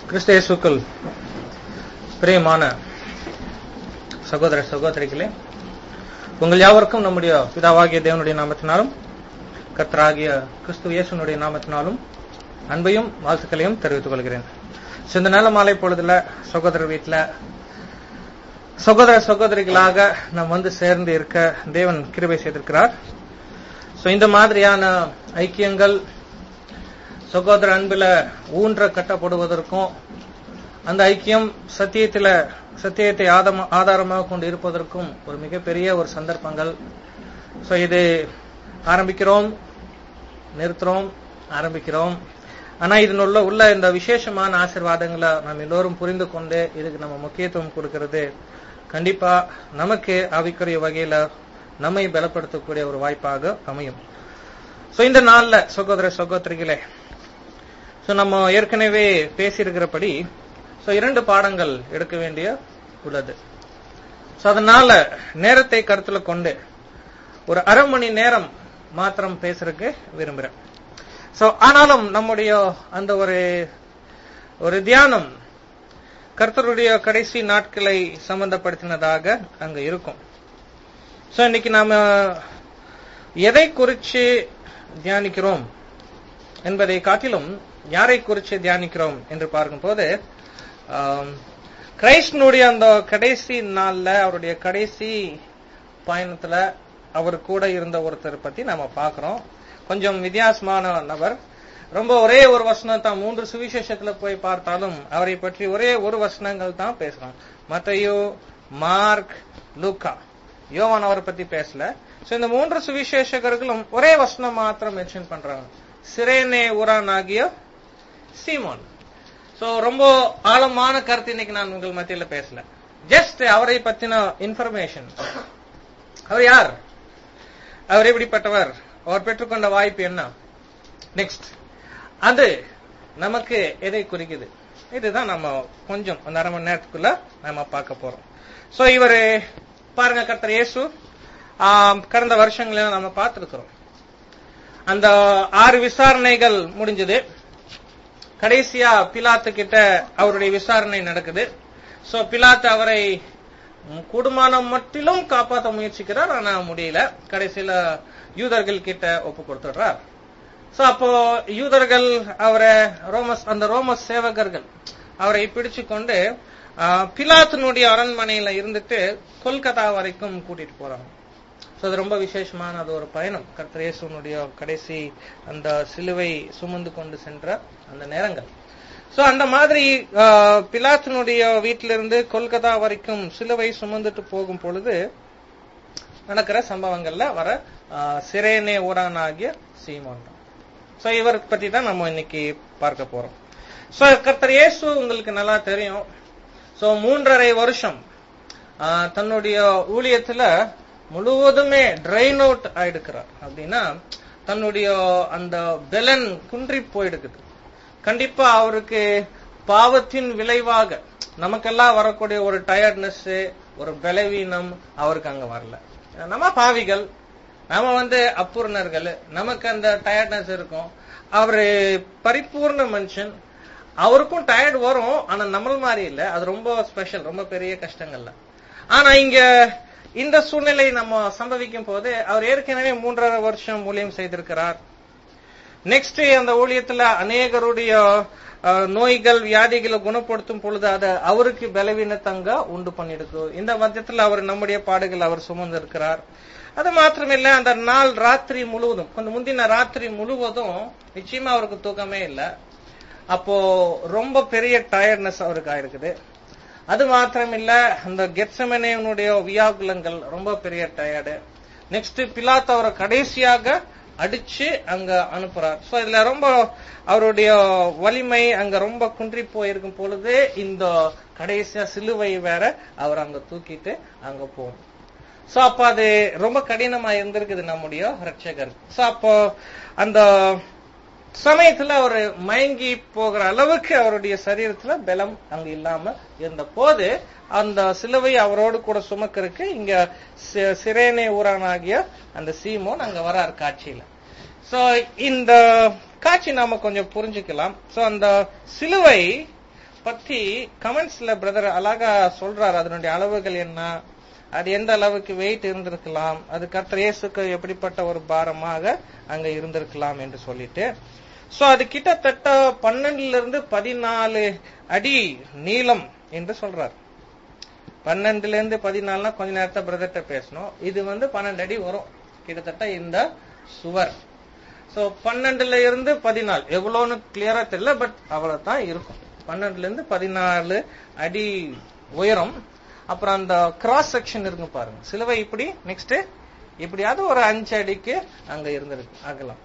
கிறிஸ்து இயேசுக்குள் பிரியமான சகோதர சகோதரிகளே உங்கள் யாவருக்கும் நம்முடைய பிதாவாகிய தேவனுடைய நாமத்தினாலும் கர்த்தராகிய கிறிஸ்து இயேசுனுடைய நாமத்தினாலும் அன்பையும் வாழ்த்துக்களையும் தெரிவித்துக் கொள்கிறேன் So, இந்த நல்ல மாலை பொழுதுல சகோதரர் வீட்டுல சகோதர சகோதரிகளாக நாம் வந்து சேர்ந்து இருக்க தேவன் கிருபை செய்திருக்கிறார் சோ இந்த மாதிரியான ஐக்கியங்கள் சகோதர அன்புல ஊன்ற கட்டப்படுவதற்கும் அந்த ஐக்கியம் சத்தியத்தில சத்தியத்தை ஆதம- ஆதாரமாக கொண்டு இருப்பதற்கும் ஒரு மிகப்பெரிய ஒரு சந்தர்ப்பங்கள் சோ இது ஆரம்பிக்கிறோம் நிறுத்துறோம் ஆரம்பிக்கிறோம் ஆனா இதனுள்ள உள்ள இந்த விசேஷமான ஆசீர்வாதங்களை நாம் எல்லோரும் புரிந்து கொண்டு இதுக்கு நம்ம முக்கியத்துவம் கொடுக்கிறது கண்டிப்பா நமக்கு ஆவிக்குரிய வகையில நம்மை பலப்படுத்தக்கூடிய ஒரு வாய்ப்பாக அமையும் சோ இந்த நாள்ல சகோதர சகோதரிகளே சோ நம்ம ஏற்கனவே பேசியிருக்கிறபடி சோ இரண்டு பாடங்கள் எடுக்க வேண்டிய உள்ளது சோ அதனால நேரத்தை கருத்துல கொண்டு ஒரு அரை மணி நேரம் மாத்திரம் பேசுறதுக்கு விரும்புறேன் சோ ஆனாலும் நம்முடைய அந்த ஒரு ஒரு தியானம் கர்த்தருடைய கடைசி நாட்களை சம்பந்தப்படுத்தினதாக அங்க இருக்கும் சோ இன்னைக்கு நாம எதை குறிச்சு தியானிக்கிறோம் என்பதை காட்டிலும் யாரை குறித்து தியானிக்கிறோம் என்று பார்க்கும்போது ஆம், கிறிஸ்தனுடைய அந்த கடைசி நாள்ல அவருடைய கடைசி பயணத்துல அவர் கூட இருந்த ஒருத்தர் பத்தி நாம பார்க்கிறோம் கொஞ்சம் வித்தியாசமான நபர் ரொம்ப ஒரே ஒரு வசனம் தான் மூன்று சுவிசேஷத்துல போய் பார்த்தாலும் அவரை பற்றி ஒரே ஒரு வசனங்கள் தான் பேசுறோம் மத்தையோ மார்க் லூக்கா யோவான் அவரை பத்தி பேசல சோ இந்த மூன்று சுவிசேஷகர்களும் ஒரே வசனம் மாத்திரம் மென்ஷன் பண்றாங்க சிரேனே உரான் ஆகிய சீமோன் சோ ரொம்ப ஆழமான கருத்து இன்னைக்கு நான் உங்கள் மத்தியில பேசல ஜஸ்ட் அவரை பத்தின இன்ஃபர்மேஷன் அவர் யார் அவர் எப்படிப்பட்டவர் அவர் பெற்றுக்கொண்ட வாய்ப்பு என்ன நெக்ஸ்ட் அது நமக்கு எதை குறிக்குது இதுதான் நம்ம கொஞ்சம் அந்த அரை மணி நேரத்துக்குள்ள நம்ம பார்க்க போறோம் சோ இவரு பாருங்க கர்த்தர் இயேசு ஆம், கடந்த வருஷங்கள நம்ம பார்த்திருக்கிறோம் அந்த ஆறு விசாரணைகள் முடிஞ்சது கடைசியா பிலாத்து கிட்ட அவருடைய விசாரணை நடக்குது சோ பிலாத்து அவரை ம், கூடுமானம் மட்டிலும் காப்பாற்ற முயற்சிக்கிறார் ஆனா முடியல கடைசியில யூதர்கள் கிட்ட ஒப்பு கொடுத்துடுறார் சோ அப்போ யூதர்கள் அவரை ரோமஸ் அந்த ரோமஸ் சேவகர்கள் அவரை பிடிச்சு கொண்டு ஆ, பிலாத்தினுடைய அரண்மனையில இருந்துட்டு கொல்கத்தா வரைக்கும் கூட்டிட்டு போறாங்க சோ அது ரொம்ப விசேஷமான அது ஒரு பயணம் கர்த்தர் இயேசுனுடைய கடைசி அந்த சிலுவை சுமந்து கொண்டு சென்ற அந்த நேரங்கள் சோ அந்த மாதிரி ஆ, பிலாத்தினுடைய வீட்டிலிருந்து கொல்கத்தா வரைக்கும் சிலுவை சுமந்துட்டு போகும் பொழுது நடக்கிற சம்பவங்கள்ல வர ஆ, சிரேனே ஊரான் ஆகிய சீமோன் தான் சோ இவர் பத்தி தான் நம்ம இன்னைக்கு பார்க்க போறோம் சோ கர்த்தர் இயேசு உங்களுக்கு நல்லா தெரியும் சோ மூன்றரை வருஷம் ஆ, தன்னுடைய ஊழியத்துல முழுவதுமே ட்ரைன் அவுட் ஆயிடுக்கிறார் அப்படின்னா தன்னுடைய அந்த பெலன் குன்றி போயிடுக்குது கண்டிப்பா அவருக்கு பாவத்தின் விளைவாக நமக்கெல்லாம் வரக்கூடிய ஒரு டயர்ட்னஸ் ஒரு பலவீனம் அவருக்கு அங்க வரல நம்ம பாவிகள் நாம வந்து அப்பூர்ணர்கள் நமக்கு அந்த டயர்ட்னஸ் இருக்கும் அவரு பரிபூர்ண மனுஷன் அவருக்கும் டயர்ட் வரும் ஆனா நம்மள மாதிரி இல்ல அது ரொம்ப ஸ்பெஷல் ரொம்ப பெரிய கஷ்டங்கள்ல ஆனா இங்க இந்த சூழ்நிலை நம்ம சம்பவிக்கும் போது அவர் ஏற்கனவே மூன்றரை வருஷம் ஊழியம் செய்திருக்கிறார் நெக்ஸ்ட் அந்த ஊழியத்துல அநேகருடைய அஹ், நோய்கள் வியாதிகளை குணப்படுத்தும் பொழுது அதை அவருக்கு பலவீனத்தங்க உண்டு பண்ணிடுக்கு இந்த மத்தியத்துல அவர் நம்முடைய பாடுகள் அவர் சுமந்திருக்கிறார் அது மாத்திரமில்ல அந்த நாள் ராத்திரி முழுவதும் கொஞ்சம் முந்தின ராத்திரி முழுவதும் நிச்சயமா அவருக்கு தூக்கமே இல்லை அப்போ ரொம்ப பெரிய டயர்ட்னஸ் அவருக்கு ஆயிருக்குது அது மாத்திரமில்ல அந்த கெட்சமனேனுடைய வியாகுலங்கள் ரொம்ப பெரிய டயர்டு நெக்ஸ்ட் பிலாத் அவரை கடைசியாக அடிச்சு அங்க அனுப்புறார் சோ இதுல ரொம்ப அவருடைய வலிமை அங்க ரொம்ப குன்றி போயிருக்கும் பொழுது இந்த கடைசியா சிலுவை வேற அவர் அங்க தூக்கிட்டு அங்க போகும் சோ அப்ப அது ரொம்ப கடினமா இருந்திருக்குது நம்முடைய ரட்சகர் சோ அப்போ அந்த சமயத்துல அவர் மயங்கி போகிற அளவுக்கு அவருடைய சரீரத்துல பலம் அங்க இல்லாம இருந்த போது அந்த சிலுவை அவரோடு கூட சுமக்கிறதுக்கு இங்க சி- சிரேனே ஊரானாகிய அந்த சீமோன் அங்க வரார் காட்சியில சோ இந்த காட்சி நாம கொஞ்சம் புரிஞ்சுக்கலாம் சோ அந்த சிலுவை பத்தி கமெண்ட்ஸ்ல பிரதர் அழகா சொல்றாரு அதனுடைய அளவுகள் என்ன அது எந்த அளவுக்கு வெயிட் இருந்திருக்கலாம் அது கர்த்தர் இயேசுக்கு எப்படிப்பட்ட ஒரு பாரமாக அங்க இருந்திருக்கலாம் என்று சொல்லிட்டு சோ அது கிட்டத்தட்ட பன்னெண்டுல இருந்து பதினாலு அடி நீளம் என்று சொல்றார் பன்னெண்டுல இருந்து பதினாலுனா கொஞ்ச நேரத்தை பிரதர்ட்ட பேசணும் இது வந்து பன்னெண்டு அடி வரும் கிட்டத்தட்ட இந்த சுவர் சோ பன்னெண்டுல இருந்து பதினாலு எவ்வளவுன்னு கிளியரா தெரியல பட் அவ்வளவுதான் இருக்கும் பன்னெண்டுல இருந்து பதினாலு அடி உயரம் அப்புறம் அந்த கிராஸ் செக்ஷன் இருக்கு பாருங்க சிலுவை இப்படி நெக்ஸ்ட் இப்படியாவது ஒரு அஞ்சு அடிக்கு அங்க இருந்திருக்கு அகலம்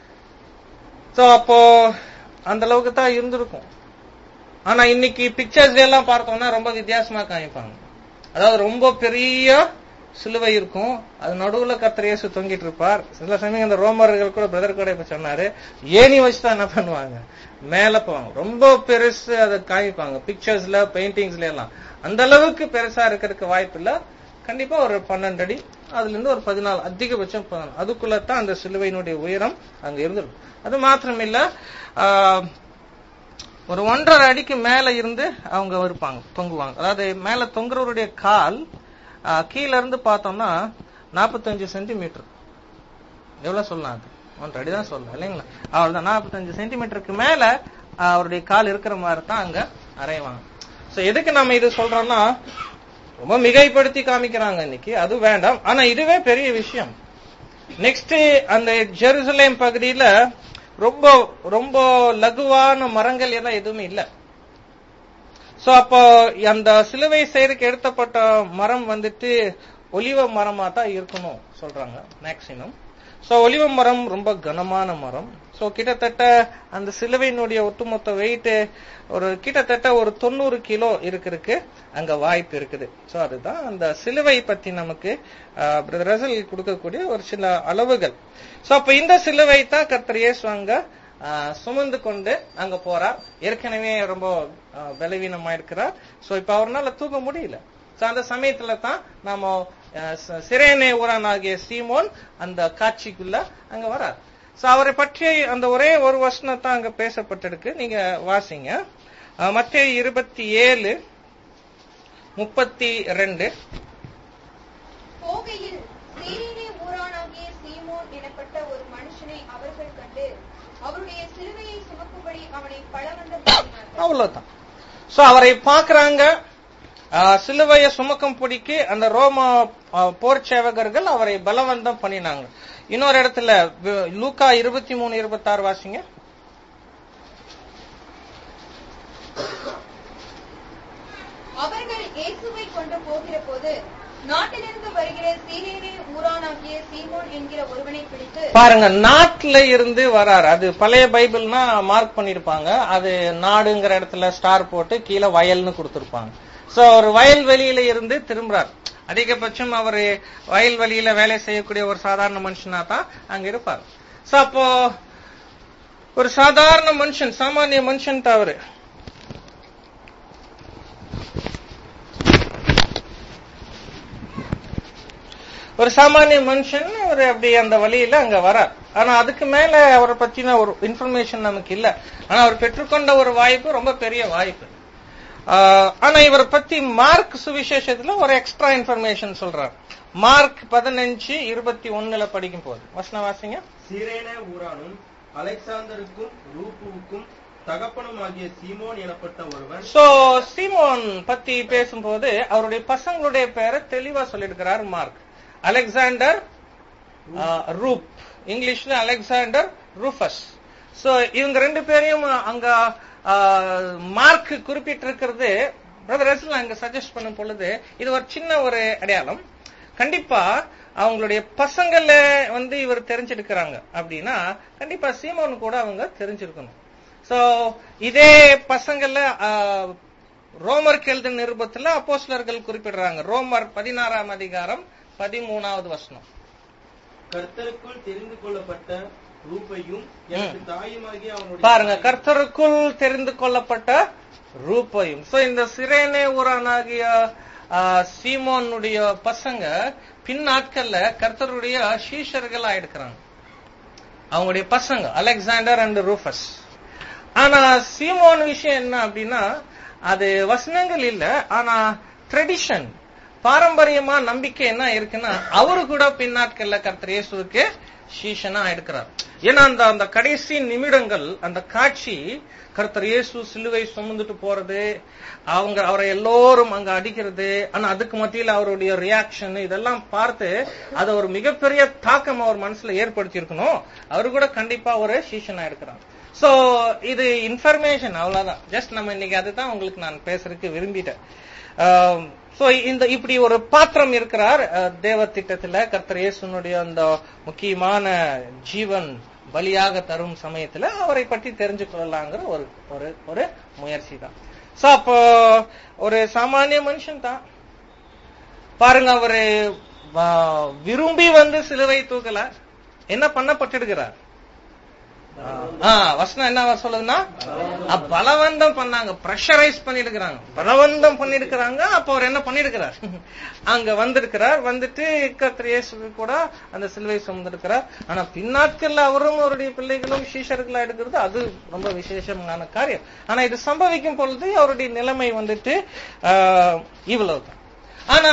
சோ அப்போ அந்த அளவுக்கு தான் இருந்திருக்கும் ஆனா இன்னைக்கு பிக்சர்ஸ் எல்லாம் பார்த்தோம்னா ரொம்ப வித்தியாசமா காமிப்பாங்க அதாவது ரொம்ப பெரிய சிலுவை இருக்கும் அது நடுவுல கர்த்தர் இயேசு தொங்கிட்டு இருப்பார் சில சமயம் இந்த ரோமர்கள் கூட பிரதர் கூட இப்ப சொன்னாரு ஏணி வச்சுதான் என்ன பண்ணுவாங்க மேல போவாங்க ரொம்ப பெருசு அதை காமிப்பாங்க பிக்சர்ஸ்ல பெயிண்டிங்ஸ்ல எல்லாம் அந்த அளவுக்கு பெருசா இருக்கிறதுக்கு வாய்ப்பு இல்ல கண்டிப்பா ஒரு பன்னெண்டு அடி அதுல இருந்து ஒரு பதினாலு அதிகபட்சம் பதினாலு அதுக்குள்ளதான் அந்த சிலுவையினுடைய உயரம் அங்க இருந்திருக்கும் அது மாத்திரம் இல்ல ஆஹ், ஒரு ஒன்றரை அடிக்கு மேல இருந்து அவங்க இருப்பாங்க தொங்குவாங்க அதாவது மேல தொங்குறவருடைய கால் ஆஹ், கீழ இருந்து பார்த்தோம்னா 45 சென்டிமீட்டர் எவ்வளவு சொல்லலாம் அது ஒன்றரை அடி தான் சொல்லலாம் இல்லைங்களா அவ்வளவுதான் நாற்பத்தஞ்சு சென்டிமீட்டருக்கு மேல ஆஹ், அவருடைய கால் இருக்கிற மாதிரி தான் அங்க அரைவாங்க சோ எதுக்கு நம்ம இது சொல்றோம்னா ரொம்ப மிகைப்படுத்தி காமிக்கிறாங்க இன்னைக்கு அது வேண்டாம் ஆனா இதுவே பெரிய விஷயம் நெக்ஸ்ட் அந்த ஜெருசலேம் பகுதியில ரொம்ப ரொம்ப லகுவான மரங்கள் எல்லாம் எதுவுமே இல்ல சோ அப்போ அந்த சிலுவை செய்யறதுக்கு எடுத்தப்பட்ட மரம் வந்துட்டு ஒலிவ மரமா தான் இருக்கணும் சொல்றாங்க மேக்சிமம் சோ ஒலிவ மரம் ரொம்ப கனமான மரம் சோ கிட்டத்தட்ட அந்த சிலுவையினுடைய ஒட்டுமொத்த வெயிட் ஒரு கிட்டத்தட்ட ஒரு தொண்ணூறு கிலோ இருக்கிறதுக்கு அங்க வாய்ப்பு இருக்குது சோ அதுதான் அந்த சிலுவை பத்தி நமக்கு பிரதர் ரசல் கொடுக்கக்கூடிய ஒரு சில அளவுகள் சோ அப்ப இந்த சிலுவை தான் கர்த்தர் இயேசு அங்க ஆஹ், சுமந்து கொண்டு அங்க போறார் ஏற்கனவே ரொம்ப ஆஹ், பலவீனமா இருக்கிறார் சோ இப்ப அவர்னால தூக்க முடியல சோ அந்த சமயத்துல தான் நாம ஆஹ், ச- சிரேனே ஊரானாகிய சீமோன் அந்த காட்சிக்குள்ள அங்க வரார் சோ அவரை பற்றி அந்த ஒரே ஒரு வசனம் தான் அங்க பேசப்பட்டிருக்கு நீங்க வாசிங்க ஆஹ், மத்தேயு இருபத்தி ஏழு முப்பத்தி ரெண்டு போகையில் சீரீனே ஊரானாகிய சீமோன் எனப்பட்ட ஒரு மனுஷனை அவர்கள் கண்டு அவருடைய சிலுவையை சுமக்கும்படி அவனை பலவந்தம் பண்ணினார்கள் அவ்வளவுதான் சோ அவரை பாக்குறாங்க சிலுவைய சுமக்கும் பிடிக்கு அந்த ரோம ஆ, போர் சேவகர்கள் அவரை பலவந்தம் பண்ணினாங்க இன்னொரு இடத்துல வி- லூக்கா இருபத்தி மூணு இருபத்தாறு வாசிங்க அவர்கள் இயேசுவை கொண்டு போகிற போது நாட்டிலிருந்து வருகிற சீரேனே ஊரானாகிய சீமோன் என்கிற ஒருவனை பிடித்து பாருங்க நாட்டுல இருந்து வராரு அது பழைய பைபிள்னா மார்க் பண்ணிருப்பாங்க அது நாடுங்கிற இடத்துல ஸ்டார் போட்டு கீழே வயல்னு கொடுத்திருப்பாங்க சோ ஒரு வயல்வெளியில இருந்து திரும்புறார் அதிகபட்சம் அவர் வயல்வெளியில வேலை செய்யக்கூடிய ஒரு சாதாரண மனுஷனா தான் அங்க இருப்பார் சோ அப்போ ஒரு சாதாரண மனுஷன் சாமானிய மனுஷன் தவறு ஒரு சாமானிய மனுஷன் அவர் அப்படி அந்த வழியில அங்க வரார் ஆனா அதுக்கு மேல அவரை பத்தின ஒரு இன்ஃபர்மேஷன் நமக்கு இல்ல ஆனா அவர் பெற்றுக்கொண்ட ஒரு வாய்ப்பு ரொம்ப பெரிய வாய்ப்பு ஆஹ் ஆனா இவரை பத்தி மார்க் சுவிசேஷத்துல ஒரு எக்ஸ்ட்ரா இன்ஃபர்மேஷன் சொல்றார் மார்க் பதினஞ்சு இருபத்தி ஒண்ணுல படிக்கும் போது வசன வாசிங்க சிரேனே ஊரானும் அலெக்சாந்தருக்கும் ரூப்புவுக்கும் தகப்பனுமாகிய சீமோன் எனப்பட்ட ஒருவன் சோ சீமோன் பத்தி பேசும்போது அவருடைய பசங்களுடைய பேரை தெளிவா சொல்லியிருக்கிறார் மார்க் அலெக்சாண்டர் ஆஹ், ரூப் இங்கிலீஷ்ல அலெக்சாண்டர் ரூஃபஸ் சோ இவங்க ரெண்டு பேரையும் அங்க ஆஹ், மார்க் குறிப்பிட்டிருக்கிறது பிரதர் ரசல் அங்க சஜஸ்ட் பண்ணும் பொழுது இது ஒரு சின்ன ஒரு அடையாளம் கண்டிப்பா அவங்களுடைய பசங்கள வந்து இவர் தெரிஞ்சிருக்கிறாங்க அப்படின்னா கண்டிப்பா சீமோன் கூட அவங்க தெரிஞ்சிருக்கணும் சோ இதே பசங்கள ஆஹ், ரோமருக்கு எழுதின நிருபத்துல அப்போஸ்லர்கள் குறிப்பிடுறாங்க ரோமர் பதினாறாம் அதிகாரம் பதிமூணாவது வசனம் கர்த்தருக்குள் தெரிந்து கொள்ளப்பட்ட ரூப்பையும் எனக்கு தாயுமாகிய அவனுடைய பாருங்க கர்த்தருக்குள் தெரிந்து கொள்ளப்பட்ட ரூபையும் சோ இந்த சிரேனே ஊரானாகிய ஆஹ், சீமோனுடைய பசங்க பின் நாட்கள்ல கர்த்தருடைய சீஷர்கள் ஆயிடுக்கிறாங்க அவங்களுடைய பசங்க அலெக்சாண்டர் அண்ட் ரூஃபஸ் ஆனா சீமோன் விஷயம் என்ன அப்படின்னா அது வசனங்கள் இல்ல ஆனா ட்ரெடிஷன் பாரம்பரியமா நம்பிக்கை என்ன இருக்குன்னா அவரு கூட பின்னாட்கள்ல கர்த்தர் இயேசுவுக்கு சீஷனா எடுக்கிறார் ஏன்னா அந்த அந்த கடைசி நிமிடங்கள் அந்த காட்சி கர்த்தர் இயேசு சிலுவை சுமந்துட்டு போறது அவங்க அவரை எல்லோரும் அங்க அடிக்கிறது ஆனா அதுக்கு மத்தியில அவருடைய ரியாக்ஷன் இதெல்லாம் பார்த்து அது ஒரு மிகப்பெரிய தாக்கம் அவர் மனசுல ஏற்படுத்தி இருக்கணும் அவரு கூட கண்டிப்பா ஒரு சீஷனா எடுக்கிறார் சோ இது இன்ஃபர்மேஷன் அவ்வளவுதான் ஜஸ்ட் நம்ம இன்னைக்கு அதுதான் உங்களுக்கு நான் பேசுறதுக்கு விரும்பிட்டேன் சோ இந்த இப்படி ஒரு பாத்திரம் இருக்கிறார் அஹ், தேவ திட்டத்துல கர்த்தர் இயேசுனுடைய அந்த முக்கியமான ஜீவன் பலியாக தரும் சமயத்துல அவரை பற்றி தெரிஞ்சு கொள்ளலாங்கிற ஒரு ஒரு ஒரு முயற்சி தான் சோ அப்போ ஒரு சாமானிய மனுஷன் தான் பாருங்க அவரு வ- விரும்பி வந்து சிலுவை தூக்கல என்ன பண்ணப்பட்டிருக்கிறார் ஆ, வசனம் என்ன சொல்லுதுன்னா அ, பலவந்தம் பண்ணாங்க பிரஷரைஸ் பண்ணிருக்கிறாங்க பலவந்தம் பண்ணிருக்கிறாங்க அப்ப அவர் என்ன பண்ணிருக்கிறார் அங்க வந்திருக்கிறார் வந்துட்டு கர்த்தர் இயேசு கூட அந்த சிலுவை சுமந்திருக்கிறார் ஆனா பின்னாட்கள்ல அவரும் அவருடைய பிள்ளைகளும் சீஷர்களா எடுக்கிறது அது ரொம்ப விசேஷமான காரியம் ஆனா இது சம்பவிக்கும் பொழுது அவருடைய நிலைமை வந்துட்டு ஆ, இவ்வளவுதான் ஆனா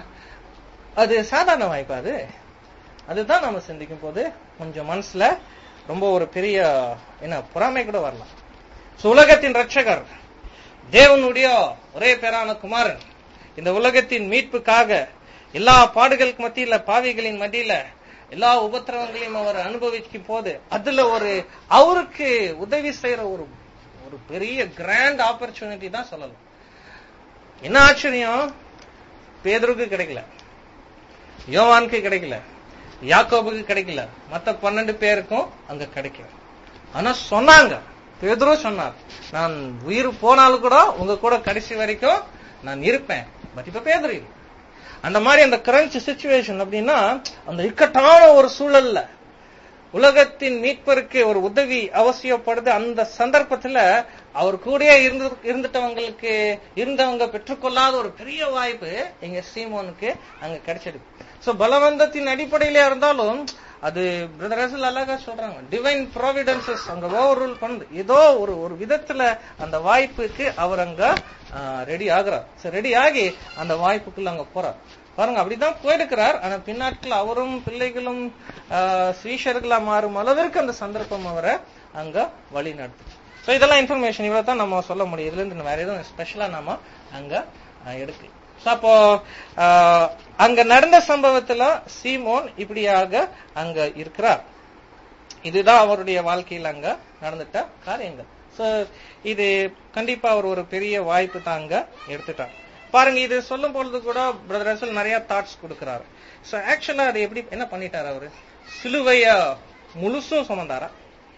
அது சாதாரண வாய்ப்பா அது அதுதான் நம்ம சிந்திக்கும் போது கொஞ்சம் மனசுல ரொம்ப ஒரு பெரிய என்ன பொறாமை கூட வரலாம் So, உலகத்தின் ரட்சகர் தேவனுடைய ஒரே பேரான குமாரன் இந்த உலகத்தின் மீட்புக்காக எல்லா பாடுகளுக்கு மத்தியில பாவிகளின் மத்தியில எல்லா உபத்திரவங்களையும் அவர் அனுபவிக்கும் போது அதுல ஒரு அவருக்கு உதவி செய்யற ஒரு ஒரு பெரிய கிராண்ட் ஆப்பர்ச்சுனிட்டி தான் சொல்லலாம் என்ன ஆச்சரியம் பேதருக்கு கிடைக்கல யோவானுக்கு கிடைக்கல யாக்கோபுக்கு கிடைக்கல மத்த பன்னெண்டு பேருக்கும் அங்க கிடைக்கல ஆனா சொன்னாங்க பேதரும் சொன்னார் நான் உயிர் போனாலும் கூட உங்க கூட கடைசி வரைக்கும் நான் இருப்பேன் பட் இப்ப பேதர் இல்லை அந்த மாதிரி அந்த கரண்ட் சுச்சுவேஷன் அப்படின்னா அந்த இக்கட்டான ஒரு சூழல்ல உலகத்தின் மீட்பருக்கு ஒரு உதவி அவசியப்படுது அந்த சந்தர்ப்பத்துல அவர் கூடயே இருந்து இருந்துட்டவங்களுக்கு இருந்தவங்க பெற்றுக்கொள்ளாத ஒரு பெரிய வாய்ப்பு எங்க சீமோனுக்கு அங்க கிடைச்சிருக்கு சோ பலவந்தத்தின் அடிப்படையில இருந்தாலும் அது பிரதர் ரசல் அழகா சொல்றாங்க டிவைன் ப்ராவிடன்சஸ் அங்க ஓவர் ரூல் பண்ணுது ஏதோ ஒரு ஒரு விதத்துல அந்த வாய்ப்புக்கு அவர் அங்க ரெடி ஆகுறார் ரெடி ஆகி அந்த வாய்ப்புக்குள்ள அங்க போறார் பாருங்க அப்படிதான் போயிருக்கிறார் ஆனா பின்னாட்கள் அவரும் பிள்ளைகளும் ஆஹ், ஸ்ரீஷர்களா மாறும் அளவிற்கு அந்த சந்தர்ப்பம் அவரை அங்க வழி நடத்து சோ இதெல்லாம் இன்ஃபர்மேஷன் இவ்வளவு தான் நம்ம சொல்ல முடியும் இதுல இருந்து வேற எதுவும் ஸ்பெஷலா நாம அங்க ஆஹ், எடுக்கு So, அப்போ ஆஹ், அங்க நடந்த சம்பவத்துல சீமோன் இப்படியாக அங்க இருக்கிறார் இதுதான் அவருடைய வாழ்க்கையில் அங்க நடந்துட்ட காரியங்கள் சோ இது கண்டிப்பா அவர் ஒரு பெரிய வாய்ப்பு தான் அங்க எடுத்துட்டார் பாருங்க இது சொல்லும் பொழுது கூட பிரதர் ரசல் நிறைய தாட்ஸ் கொடுக்கிறாரு சோ ஆக்சுவலா அது எப்படி என்ன பண்ணிட்டாரு அவரு சிலுவைய முழுசும் சுமந்தாரா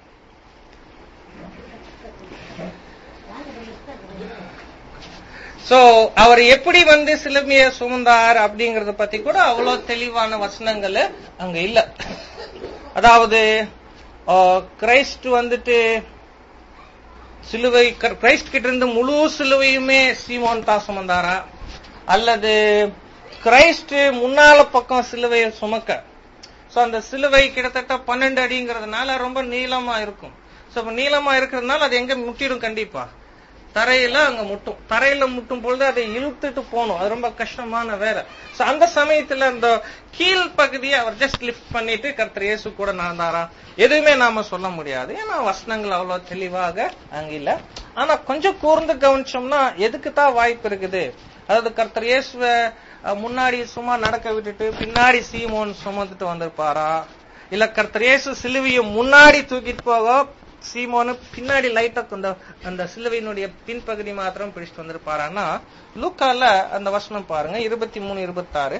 சோ அவர் எப்படி வந்து சிலுமைய சுமந்தார் அப்படிங்கறத பத்தி கூட அவ்வளவு தெளிவான வசனங்கள் அங்க இல்ல அதாவது ஆஹ், கிரைஸ்ட் வந்துட்டு சிலுவை கர்- கிரைஸ்ட் கிட்ட இருந்து முழு சிலுவையுமே சீமோன் தான் சுமந்தாரா அல்லது கிரைஸ்ட் முன்னால பக்கம் சிலுவையை சுமக்க சோ அந்த சிலுவை கிட்டத்தட்ட பன்னெண்டு அடிங்கிறதுனால ரொம்ப நீளமா இருக்கும் சோ அப்ப நீளமா இருக்கிறதுனால அது எங்க முட்டிடும் கண்டிப்பா தரையில அங்க முட்டும் தரையில முட்டும் பொழுது அதை இழுத்துட்டு போகணும் அது ரொம்ப கஷ்டமான வேலை சோ அந்த சமயத்துல அந்த கீழ் பகுதியை அவர் ஜஸ்ட் லிஃப்ட் பண்ணிட்டு கர்த்தர் இயேசு கூட நடந்தாரா எதுவுமே நாம சொல்ல முடியாது ஏன்னா வசனங்கள் அவ்வளவு தெளிவாக அங்க இல்ல ஆனா கொஞ்சம் கூர்ந்து கவனிச்சோம்னா எதுக்கு தான் வாய்ப்பு இருக்குது அதாவது கர்த்தர் இயேசுவ அஹ், முன்னாடி சும்மா நடக்க விட்டுட்டு பின்னாடி சீமோன் சுமந்துட்டு வந்திருப்பாரா இல்ல கர்த்தர் இயேசு சிலுவையை முன்னாடி தூக்கிட்டு போக சீமோனு பின்னாடி லைட்டா அந்த அந்த சிலுவையினுடைய பின்பகுதி மாத்திரம் பிடிச்சிட்டு வந்திருப்பாரான்னா லூக்கால அந்த வசனம் பாருங்க இருபத்தி மூணு இருபத்தாறு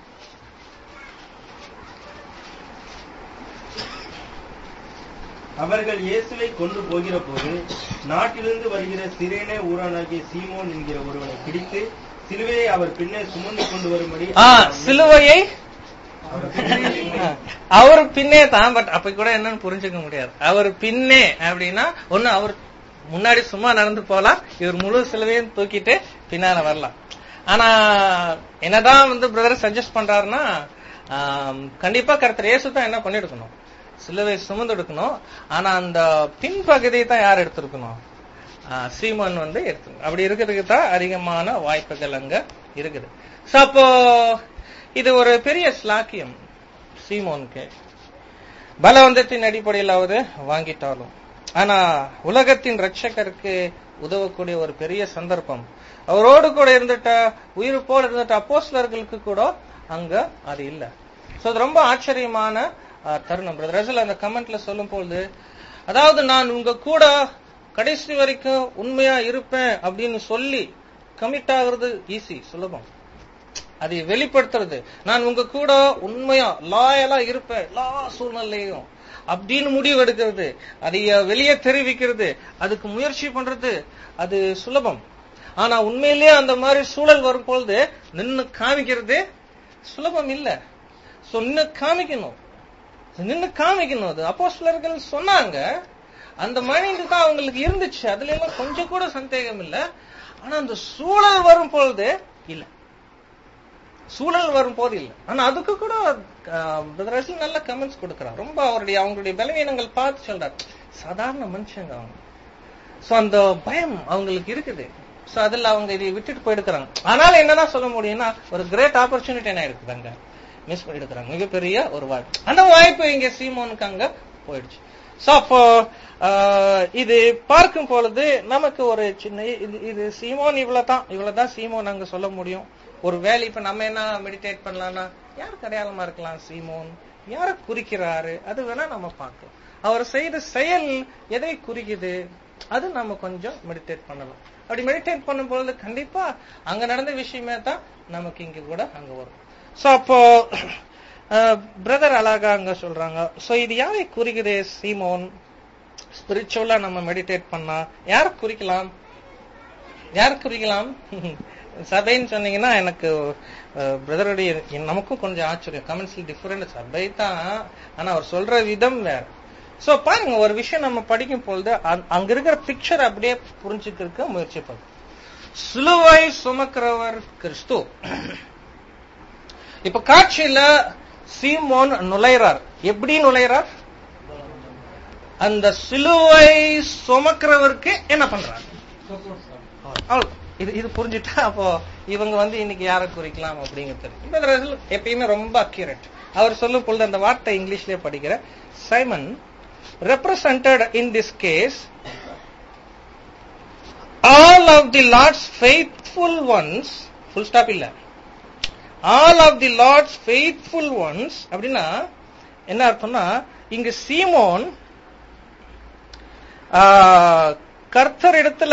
அவர்கள் இயேசுவை கொண்டு போகிற போது நாட்டிலிருந்து வருகிற சிரேனே ஊரானாகிய சீமோன் என்கிற ஒருவனை பிடித்து சிலுவையை அவர் பின்னே சுமந்து கொண்டு வரும்படி ஆ சிலுவையை அவர் பின்னே அவர் பின்னே தான் பட் அப்ப கூட என்னன்னு புரிஞ்சுக்க முடியாது அவர் பின்னே அப்படின்னா ஒண்ணு அவர் முன்னாடி சும்மா நடந்து போலாம் இவர் முழு சிலுவையும் தூக்கிட்டு பின்னால வரலாம் ஆனா என்னதான் வந்து பிரதர் சஜஸ்ட் பண்றாருன்னா ஆம், கண்டிப்பா கருத்தர் இயேசு தான் என்ன பண்ணிருக்கணும் சிலுவை சுமந்து எடுக்கணும் ஆனா அந்த பின்பகுதியை தான் யார் எடுத்திருக்கணும் ஆஹ், சீமோன் வந்து எடுத்து அப்படி இருக்கிறதுக்கு தான் அதிகமான வாய்ப்புகள் அங்க இருக்குது சோ அப்போ இது ஒரு பெரிய ஸ்லாக்கியம் சீமோனுக்கு பலவந்தத்தின் அடிப்படையில் அவர் வாங்கிட்டாலும் ஆனா உலகத்தின் ரட்சகருக்கு உதவக்கூடிய ஒரு பெரிய சந்தர்ப்பம் அவரோடு கூட இருந்துட்ட உயிர் போல இருந்துட்ட அப்போஸ்லர்களுக்கு கூட அங்க அது இல்ல சோ அது ரொம்ப ஆச்சரியமான அஹ், தருணம் பிரதர் ரசல் அந்த கமெண்ட்ல சொல்லும் பொழுது அதாவது நான் உங்க கூட கடைசி வரைக்கும் உண்மையா இருப்பேன் அப்படின்னு சொல்லி கமிட் ஆகுறது ஈஸி சுலபம் அதை வெளிப்படுத்துறது நான் உங்க கூட உண்மையா லாயலா இருப்பேன் எல்லா சூழ்நிலையும் அப்படின்னு முடிவு எடுக்கிறது அதை வெளியே தெரிவிக்கிறது அதுக்கு முயற்சி பண்றது அது சுலபம் ஆனா உண்மையிலேயே அந்த மாதிரி சூழல் வரும் பொழுது நின்னு காமிக்கிறது சுலபம் இல்ல சோ நின்னு காமிக்கணும் நின்னு காமிக்கணும் அது அப்போ சிலர்கள் சொன்னாங்க அந்த மைண்ட் தான் அவங்களுக்கு இருந்துச்சு அதுல எல்லாம் கொஞ்சம் கூட சந்தேகம் இல்ல ஆனா அந்த சூழல் வரும் பொழுது இல்ல சூழல் வரும் போது இல்ல ஆனா அதுக்கு கூட ஆஹ், brother ரசல் நல்ல கமெண்ட்ஸ் கொடுக்கறார் ரொம்ப அவருடைய அவங்களுடைய பலவீனங்கள் பார்த்து சொல்றார் சாதாரண மனுஷங்க அவங்க சோ அந்த பயம் அவங்களுக்கு இருக்குது சோ அதுல அவங்க இதை விட்டுட்டு போயிடுக்கிறாங்க ஆனாலும் என்னதான் சொல்ல முடியும்னா ஒரு கிரேட் ஆப்பர்ச்சுனிட்டி என்ன இருக்குது அங்க மிஸ் பண்ணிடுக்கிறாங்க மிகப்பெரிய ஒரு வாய்ப்பு அந்த வாய்ப்பு இங்க சீமோனுக்கு அங்க போயிடுச்சு சோ அப்போ ஆஹ், இது பார்க்கும் பொழுது நமக்கு ஒரு சின்ன இது இது சீமோன் இவ்வளவுதான் இவ்வளவுதான் சீமோன் அங்க சொல்ல முடியும் ஒரு வேலை இப்ப நம்ம என்ன மெடிடேட் பண்ணலாம்னா யாருக்கு அடையாளமா இருக்கலாம் சீமோன் யார குறிக்கிறாரு அது வேணா நம்ம பார்க்கலாம் அவர் செய்த செயல் எதை குறிக்குது அது நம்ம கொஞ்சம் மெடிடேட் பண்ணலாம் அப்படி மெடிடேட் பண்ணும்பொழுது கண்டிப்பா அங்க நடந்த விஷயமே தான் நமக்கு இங்க கூட அங்க வரும் சோ அப்போ பிரதர் அழகா அங்க சொல்றாங்க சோ இது யாரை குறிக்குது சீமோன் ஸ்பிரிச்சுவலா நம்ம மெடிடேட் பண்ணா யார குறிக்கலாம் யார் குறிக்கலாம் சபைன்னு சொன்னீங்கன்னா எனக்கு பிரதருடைய நமக்கும் கொஞ்சம் ஆச்சரியம் கமெண்ட்ஸ்ல டிஃபரெண்ட் சபை தான் ஆனா அவர் சொல்ற விதம் வேற சோ பாருங்க ஒரு விஷயம் நம்ம படிக்கும் பொழுது அங்க- அங்க இருக்கிற பிக்சர் அப்படியே புரிஞ்சுக்கிறதுக்கு முயற்சி பண்ணும் சிலுவை சுமக்கிறவர் கிறிஸ்து இப்ப காட்சியில சீமோன் நுழைறார் எப்படி நுழைறார் அந்த சிலுவை சுமக்கிறவருக்கு என்ன பண்றார் அவ்வளவு. இது இது புரிஞ்சுட்டா அப்போ இவங்க வந்து இன்னைக்கு யாரை குறிக்கலாம் அப்படிங்கிறது தெரியும். இந்த ரசல் எப்பயுமே ரொம்ப அக்யூரேட் அவர் சொல்லும் பொழுது அந்த வார்த்தை இங்கிலீஷ்லயே படிக்கிற Simon represented in this case all of the Lord's faithful ones full stop இல்ல all of the Lord's faithful ones அப்படின்னா என்ன அர்த்தம்னா இங்க சீமோன் கர்த்தர் இடத்துல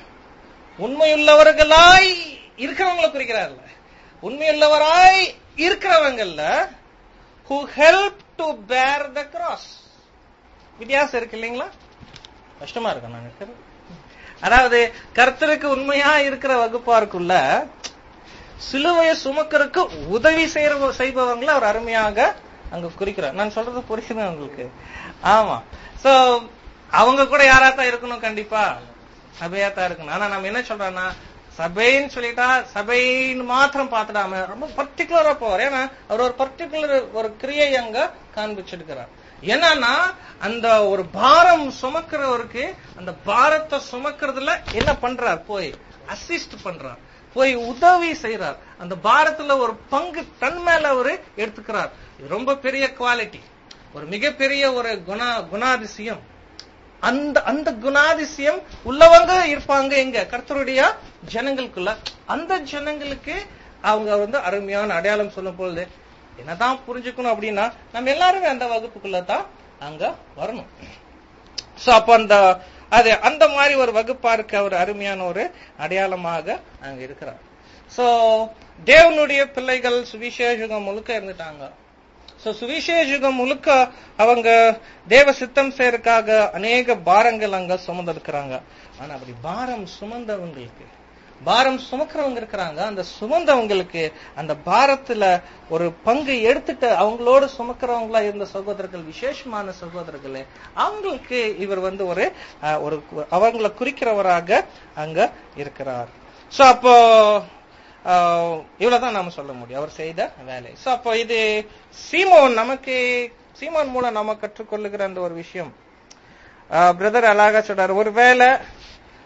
உண்மையுள்ளவர்களாய் இருக்கிறவங்கள குறிக்கிறார்ல உண்மையுள்ளவராய் இருக்கிறவங்கல்ல who help to bear the cross வித்தியாசம் இருக்கு இல்லைங்களா கஷ்டமா இருக்கும் நான் இருக்கிறது அதாவது கர்த்தருக்கு உண்மையா இருக்கிற வகுப்பாருக்குள்ள சிலுவையை சுமக்கறதுக்கு உதவி செய்யற செய்பவங்களை அவர் அருமையாக அங்க குறிக்கிறார் நான் சொல்றது புரியுது உங்களுக்கு ஆமா சோ அவங்க கூட யாரா தான் இருக்கணும் கண்டிப்பா சபையா தான் இருக்கணும் ஆனா நம்ம என்ன சொல்றோம்னா சபைன்னு சொல்லிட்டா சபைன்னு மாத்திரம் பார்த்துடாம ரொம்ப பர்டிகுலரா போவார் ஏன்னா அவர் ஒரு பர்டிகுலர் ஒரு கிரியை அங்க காண்பிச்சிருக்கிறார் என்னன்னா அந்த ஒரு பாரம் சுமக்கிறவருக்கு அந்த பாரத்தை சுமக்கிறதுல என்ன பண்றார் போய் அசிஸ்ட் பண்றார் போய் உதவி செய்யறார் அந்த பாரத்துல ஒரு பங்கு தன் மேல அவரு எடுத்துக்கிறார் இது ரொம்ப பெரிய குவாலிட்டி ஒரு மிகப்பெரிய ஒரு குணா குணாதிசயம் அந்த அந்த குணாதிசயம் உள்ளவங்க இருப்பாங்க எங்க கர்த்தருடைய ஜனங்களுக்குள்ள அந்த ஜனங்களுக்கு அவங்க வந்து அருமையான அடையாளம் சொல்லும் பொழுது என்னதான் புரிஞ்சுக்கணும் அப்படின்னா நம்ம எல்லாருமே அந்த வகுப்புக்குள்ள தான் அங்க வரணும் சோ அப்ப அந்த அது அந்த மாதிரி ஒரு வகுப்பா இருக்க ஒரு அருமையான ஒரு அடையாளமாக அங்க இருக்கிறார் சோ தேவனுடைய பிள்ளைகள் சுவிசேஷகம் முழுக்க இருந்துட்டாங்க சோ சுவிசேஷகம் முழுக்க அவங்க தேவ சித்தம் செய்யறதுக்காக அநேக பாரங்கள் அங்க சுமந்திருக்கிறாங்க ஆனா அப்படி பாரம் சுமந்தவங்களுக்கு பாரம் சுமக்கிறவங்க இருக்கிறாங்க அந்த சுமந்தவங்களுக்கு அந்த பாரத்துல ஒரு பங்கு எடுத்துட்டு அவங்களோட சுமக்கிறவங்களா இருந்த சகோதரர்கள் விசேஷமான சகோதரர்களே அவங்களுக்கு இவர் வந்து ஒரு அஹ், ஒரு அவங்கள குறிக்கிறவராக அங்க இருக்கிறார் சோ அப்போ ஆஹ், இவ்வளவுதான் நாம சொல்ல முடியும் அவர் செய்த வேலை சோ அப்போ இது சீமோன் நமக்கு சீமோன் மூலம் நாம கற்றுக்கொள்ளுகிற அந்த ஒரு விஷயம் பிரதர் அழகா சொல்றாரு ஒருவேளை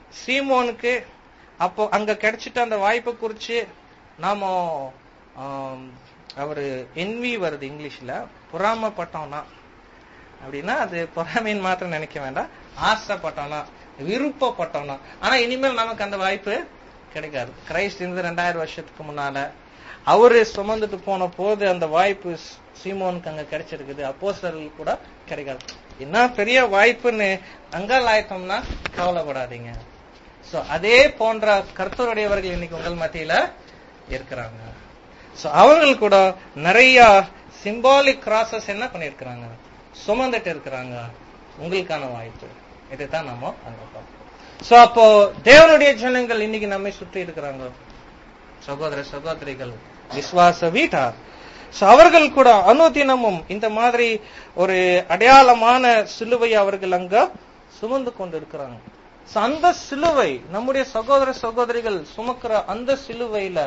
சீமோனுக்கு அப்போ அங்க கிடைச்சிட்ட அந்த வாய்ப்பை குறிச்சு நாம ஆம், அவரு என்வி வருது இங்கிலீஷ்ல பொறாமப்பட்டோம்னா அப்படின்னா அது பொறாமைன்னு மாத்திரம் நினைக்க வேண்டாம் ஆசைப்பட்டோம்னா விருப்பப்பட்டோம்னா ஆனா இனிமேல் நமக்கு அந்த வாய்ப்பு கிடைக்காது கிரைஸ்ட் இருந்து ரெண்டாயிரம் வருஷத்துக்கு முன்னால அவரு சுமந்துட்டு போன போது அந்த வாய்ப்பு ஸ்- சீமோனுக்கு அங்க கிடைச்சிருக்குது அப்போஸ்தலர்களுக்கு கூட கிடைக்காது என்ன பெரிய வாய்ப்புன்னு அங்கால் ஆயிட்டோம்னா கவலைப்படாதீங்க சோ அதே போன்ற கர்த்தருடையவர்கள் இன்னைக்கு உங்கள் மத்தியில இருக்கிறாங்க சோ அவர்கள் கூட நிறைய சிம்பாலிக் கிராசஸ் என்ன பண்ணிருக்கிறாங்க சுமந்துட்டு இருக்கிறாங்க உங்களுக்கான வாய்ப்பு இதுதான் நம்ம அங்க பார்ப்போம் சோ அப்போ தேவனுடைய ஜனங்கள் இன்னைக்கு நம்மை சுற்றி இருக்கிறாங்க சகோதர சகோதரிகள் விசுவாச வீட்டார் So, அவர்கள் கூட அனுதினமும் இந்த மாதிரி ஒரு அடையாளமான சிலுவை அவர்கள் அங்க சுமந்து கொண்டு இருக்கிறாங்க So, அந்த சிலுவை நம்முடைய சகோதர சகோதரிகள் சுமக்கிற அந்த சிலுவையில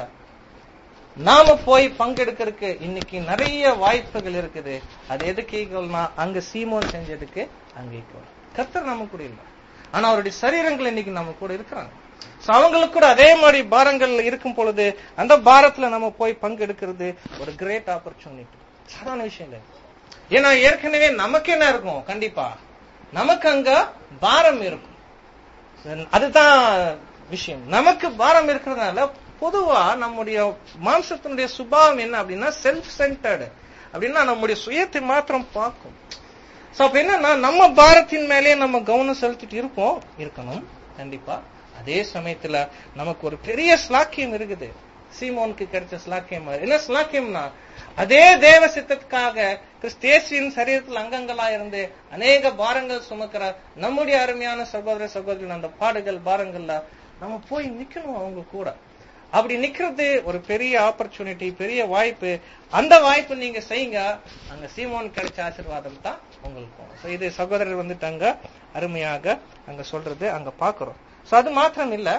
நாம போய் பங்கெடுக்கிறதுக்கு இன்னைக்கு நிறைய வாய்ப்புகள் இருக்குது அது எதுக்கு ஈக்குவல்னா அங்க சீமோன் செஞ்சதுக்கு அங்க ஈக்குவல் கர்த்தர் நம்ம கூட இல்லை ஆனா அவருடைய சரீரங்கள் இன்னைக்கு நம்ம கூட இருக்கிறாங்க So, அவங்களுக்கு கூட அதே மாதிரி பாரங்கள் இருக்கும் பொழுது அந்த பாரத்துல நம்ம போய் பங்கெடுக்கிறது ஒரு கிரேட் ஆப்பர்ச்சுனிட்டி சாதாரண விஷயம் இல்லை ஏன்னா ஏற்கனவே நமக்கு என்ன இருக்கும் கண்டிப்பா நமக்கு அங்க பாரம் இருக்கும் அதுதான் விஷயம் நமக்கு பாரம் இருக்கிறதுனால பொதுவா நம்முடைய மாம்சத்தினுடைய சுபாவம் என்ன அப்படின்னா செல்ஃப் சென்டர்டு அப்படின்னா நம்முடைய சுயத்தை மாத்திரம் பார்க்கும் சோ அப்ப என்னன்னா நம்ம பாரத்தின் மேலே நம்ம கவனம் செலுத்திட்டு இருப்போம் இருக்கணும் கண்டிப்பா அதே சமயத்துல நமக்கு ஒரு பெரிய ஸ்லாக்கியம் இருக்குது சீமோனுக்கு கிடைச்ச ஸ்லாக்கியம் மாதிரி. என்ன ஸ்லாக்கியம்னா அதே தேவ சித்தத்துக்காக கிறிஸ்தேசியின் சரீரத்தில் அங்கங்களா இருந்து அநேக பாரங்கள் சுமக்கிற நம்முடைய அருமையான சகோதர சகோதரிகள் அந்த பாடுகள் பாரங்கள்ல நம்ம போய் நிக்கணும் அவங்க கூட அப்படி நிக்கிறது ஒரு பெரிய ஆப்பர்ச்சுனிட்டி பெரிய வாய்ப்பு அந்த வாய்ப்பு நீங்க செய்யுங்க அங்க சீமோன் கிடைச்ச ஆசீர்வாதம் தான் உங்களுக்கு So இது சகோதரர் வந்துட்டு அங்க அருமையாக அங்க சொல்றது அங்க பாக்குறோம் சோ அது மாத்திரம் இல்ல